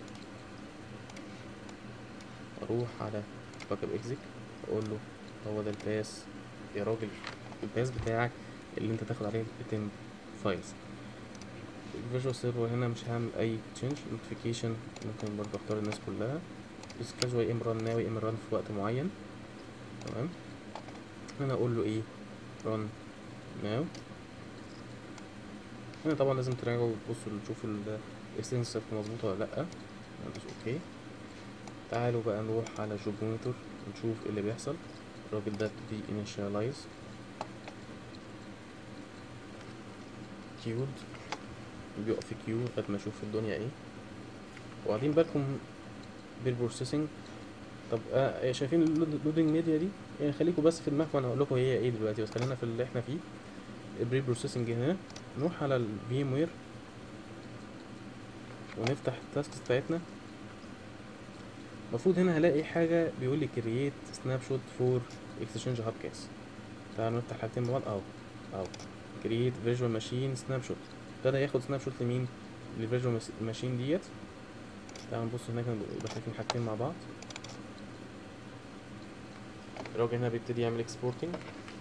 اروح على باك اب اكزيك اقول له هو ده الباس يا راجل الباس بتاعك اللي انت تاخد عليه التم فايلز الفيجوال سيرفر هنا مش هعمل اي تشينج نوتيفيكيشن ممكن برضه اختار الناس كلها سكاجوال يا اما ران ناوي يا اما ران في وقت معين تمام هنا اقول له ايه ران ناو هنا طبعا لازم تراجعوا وتبصوا تشوفوا الاكستنس مظبوطه ولا لا ندوس اوكي تعالوا بقى نروح على جوب مونيتور نشوف ايه اللي بيحصل الراجل ده دي initialize كيود بيقف في كيو لغايه ما اشوف الدنيا ايه واخدين بالكم بالبروسيسنج طب آه شايفين اللودنج ميديا دي يعني خليكم بس في دماغكم انا هقول لكم هي ايه دلوقتي بس خلينا في اللي احنا فيه البري بروسيسنج هنا نروح على الفيم وير ونفتح التاسكس بتاعتنا المفروض هنا هلاقي حاجه بيقول لي كرييت سناب شوت فور اكستشينج هاب كاس تعالوا نفتح حاجتين مع بعض اهو اهو كرييت فيجوال ماشين سناب شوت ابتدى ياخد سناب شوت لمين للفيجوال ماشين ديت تعالوا نبص هناك يبقى شايفين حاجتين مع بعض الراجل هنا بيبتدي يعمل اكسبورتنج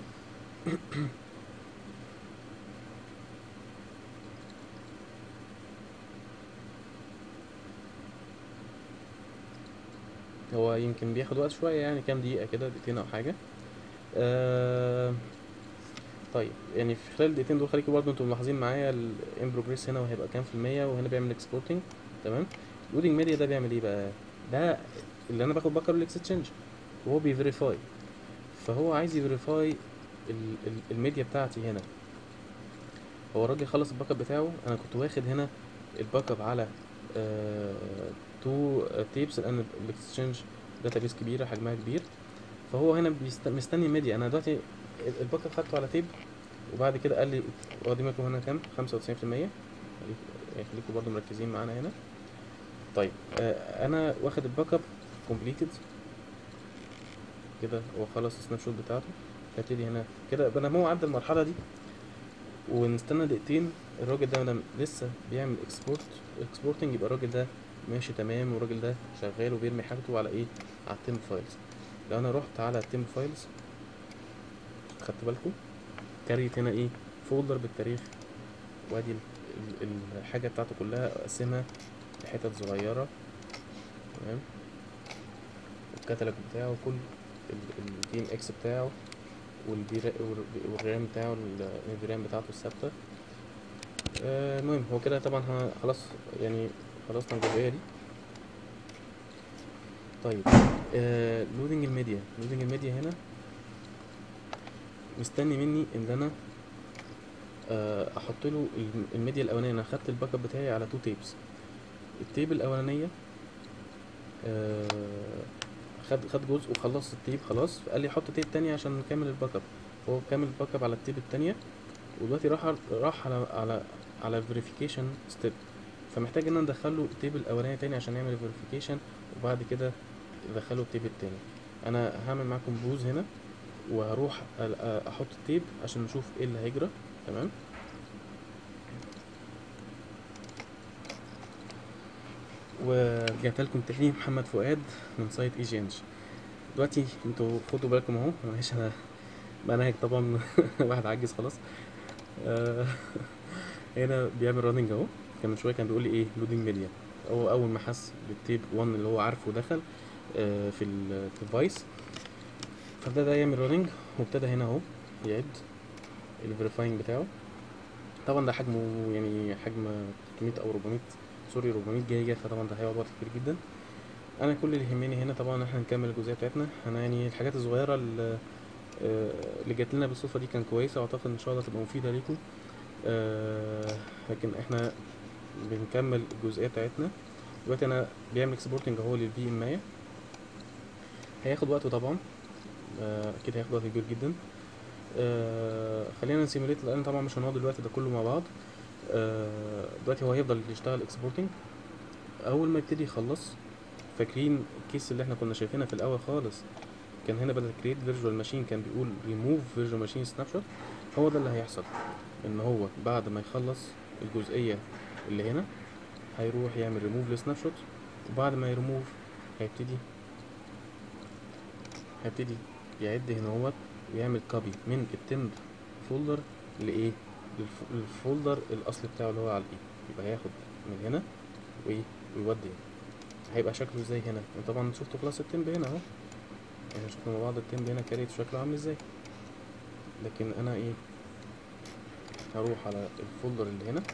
هو يمكن بياخد وقت شوية يعني كام دقيقة كده دقيقتين أو حاجة آه طيب يعني في خلال الدقيقتين دول خليكم برضه انتوا ملاحظين معايا الان بروجريس هنا وهيبقى كام في المية وهنا بيعمل اكسبورتنج تمام لودنج ميديا ده بيعمل ايه بقى ده اللي انا باخد باك اب الاكستشينج وهو بيفيريفاي فهو عايز يفيريفاي الميديا بتاعتي هنا هو الراجل خلص الباك اب بتاعه انا كنت واخد هنا الباك اب على تو تيبس لان الاكسشينج داتابيس كبيره حجمها كبير فهو هنا بيست... مستني ميديا انا دلوقتي ال- الباك اب خدته على تيب وبعد كده قال لي واخدين بالكم هنا كام 95% خليك- خليكم برضو مركزين معانا هنا طيب آه انا واخد الباك اب كومبليتد كده هو خلص السناب شوت بتاعته هبتدي هنا كده يبقى انا هو عدى المرحله دي ونستنى دقيقتين الراجل ده مادام لسه بيعمل اكسبورت اكسبورتنج يبقى الراجل ده ماشي تمام والراجل ده شغال وبيرمي حاجته على ايه على التيم فايلز لو انا رحت على التيم فايلز خدت بالكم كريت هنا ايه فولدر بالتاريخ وادي ال- ال- الحاجه بتاعته كلها اقسمها لحتت صغيره تمام الكتالوج بتاعه كل الدي ام اكس بتاعه والبيرا- والر- والرام بتاعه ال- الرام بتاعته الثابته آه، المهم هو كده طبعا ه- خلاص يعني خلصنا الجزئيه دي طيب آه لودنج الميديا لودنج الميديا هنا مستني مني ان انا آه احط له الم- الميديا الاولانيه انا خدت الباك اب بتاعي على تو تيبس التيب الاولانيه آه خد خد جزء وخلص التيب خلاص فقال لي حط تيب تاني عشان نكمل الباك اب هو كامل الباك اب على التيب التانية ودلوقتي راح على- راح على على على فيريفيكيشن ستيب فمحتاج ان انا ندخله التيب الاولاني تاني عشان نعمل فيريفيكيشن وبعد كده ندخله التيب التاني انا هعمل معاكم بوز هنا وهروح أ- أ- احط التيب عشان نشوف ايه اللي هيجرى تمام ورجعت لكم تاني محمد فؤاد من سايت اي جي انج دلوقتي انتوا خدوا بالكم اهو معلش انا منهج طبعا واحد عجز خلاص آه، هنا بيعمل راننج اهو كان من شويه كان بيقول لي ايه لودنج ميديا هو اول ما حس بالتيب 1 اللي هو عارفه دخل آه، في ال في الفايس فابتدى يعمل راننج وابتدى هنا اهو يعد الفيريفاينج بتاعه طبعا ده حجمه يعني حجم 300 او 400 سوري 400 جيجا فطبعا ده هيقعد وقت كبير جدا انا كل اللي يهمني هنا طبعا احنا نكمل الجزئيه بتاعتنا انا يعني الحاجات الصغيره اللي, آه، اللي جات لنا بالصدفه دي كان كويسه واعتقد ان شاء الله تبقى مفيده ليكم آه، لكن احنا بنكمل الجزئيه بتاعتنا دلوقتي انا بيعمل اكسبورتنج اهو للفي ام مايا هياخد وقته طبعا آه، اكيد هياخد وقت كبير جدا آه، خلينا نسيموليت لان طبعا مش هنقعد الوقت ده كله مع بعض آه، دلوقتي هو هيفضل يشتغل اكسبورتنج اول ما يبتدي يخلص فاكرين الكيس اللي احنا كنا شايفينها في الاول خالص كان هنا بدل كريت فيرجوال ماشين كان بيقول ريموف فيرجوال ماشين سناب شوت هو ده اللي هيحصل ان هو بعد ما يخلص الجزئيه اللي هنا هيروح يعمل ريموف لسناب شوت وبعد ما يريموف هيبتدي هيبتدي يعد هنا هو ويعمل كوبي من التمب فولدر لايه للف- للفولدر الاصلي بتاعه اللي هو على الاي يبقى هياخد من هنا وايه ويودي هنا هيبقى شكله ازاي هنا طبعا شفتوا كلاس التمب هنا اهو يعني شفنا مع بعض التمب هنا كاريت شكله عامل ازاي لكن انا ايه هروح على الفولدر اللي هنا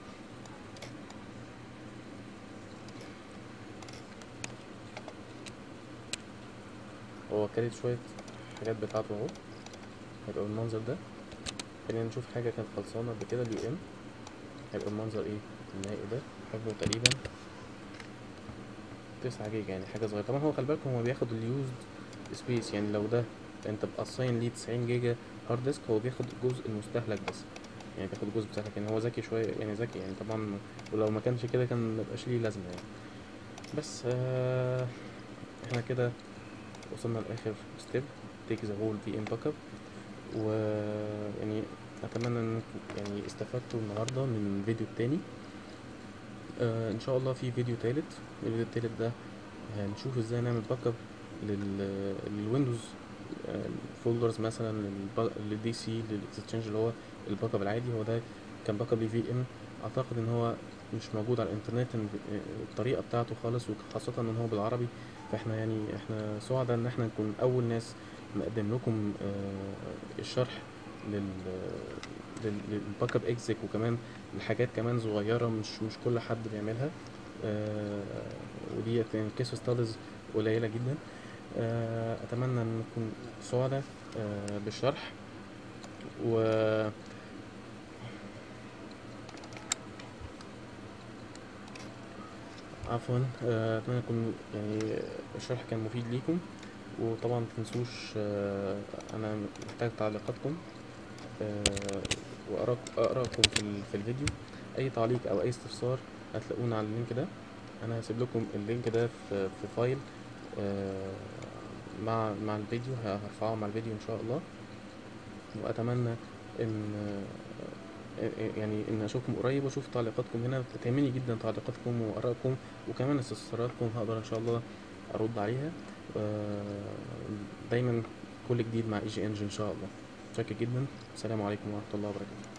هو كاريت شوية حاجات بتاعته اهو هيبقى بالمنظر ده خلينا نشوف حاجة كانت خلصانة قبل كده اليو ام هيبقى المنظر ايه النهائي ده حجمه تقريبا تسعة جيجا يعني حاجة صغيرة طبعا هو خلي بالكم هو بياخد اليوزد سبيس يعني لو ده انت بقصين ليه تسعين جيجا هارد ديسك هو بياخد الجزء المستهلك بس يعني بياخد الجزء بتاعك يعني هو ذكي شوية يعني ذكي يعني طبعا ولو ما كانش كده كان مبقاش ليه لازمة يعني بس آه احنا كده وصلنا لاخر ستيب تيك ذا هول في ام باك اب و يعني اتمنى ان يعني استفدتوا النهارده من الفيديو التاني آه ان شاء الله في فيديو تالت الفيديو التالت ده هنشوف ازاي نعمل باك اب لل للويندوز فولدرز مثلا للب- للدي سي للاكستشينج اللي هو الباك اب العادي هو ده كان باك اب لفي ام اعتقد ان هو مش موجود على الانترنت إن الطريقه بتاعته خالص وخاصه ان هو بالعربي فاحنا يعني احنا سعداء ان احنا نكون اول ناس نقدم لكم آه، الشرح لل لل- للباك اب اكزيك وكمان الحاجات كمان صغيره مش مش كل حد بيعملها آه، ودي يعني كيس ستاديز قليله جدا آه، اتمنى ان نكون سعداء آه، بالشرح و عفوا آه، اتمنى يكون يعني الشرح كان مفيد ليكم وطبعا متنسوش آه، انا محتاج تعليقاتكم آه، وآراء- آراءكم في ال- في الفيديو اي تعليق او اي استفسار هتلاقونا على اللينك ده انا هسيب لكم اللينك ده في في فايل آه، مع مع الفيديو ه- هرفعه مع الفيديو ان شاء الله واتمنى ان آه، يعني ان اشوفكم قريب واشوف تعليقاتكم هنا تهمني جدا تعليقاتكم وارائكم وكمان استفساراتكم هقدر ان شاء الله ارد عليها آه، دايما كل جديد مع اي جي انجن ان شاء الله شاكر جدا السلام عليكم ورحمه الله وبركاته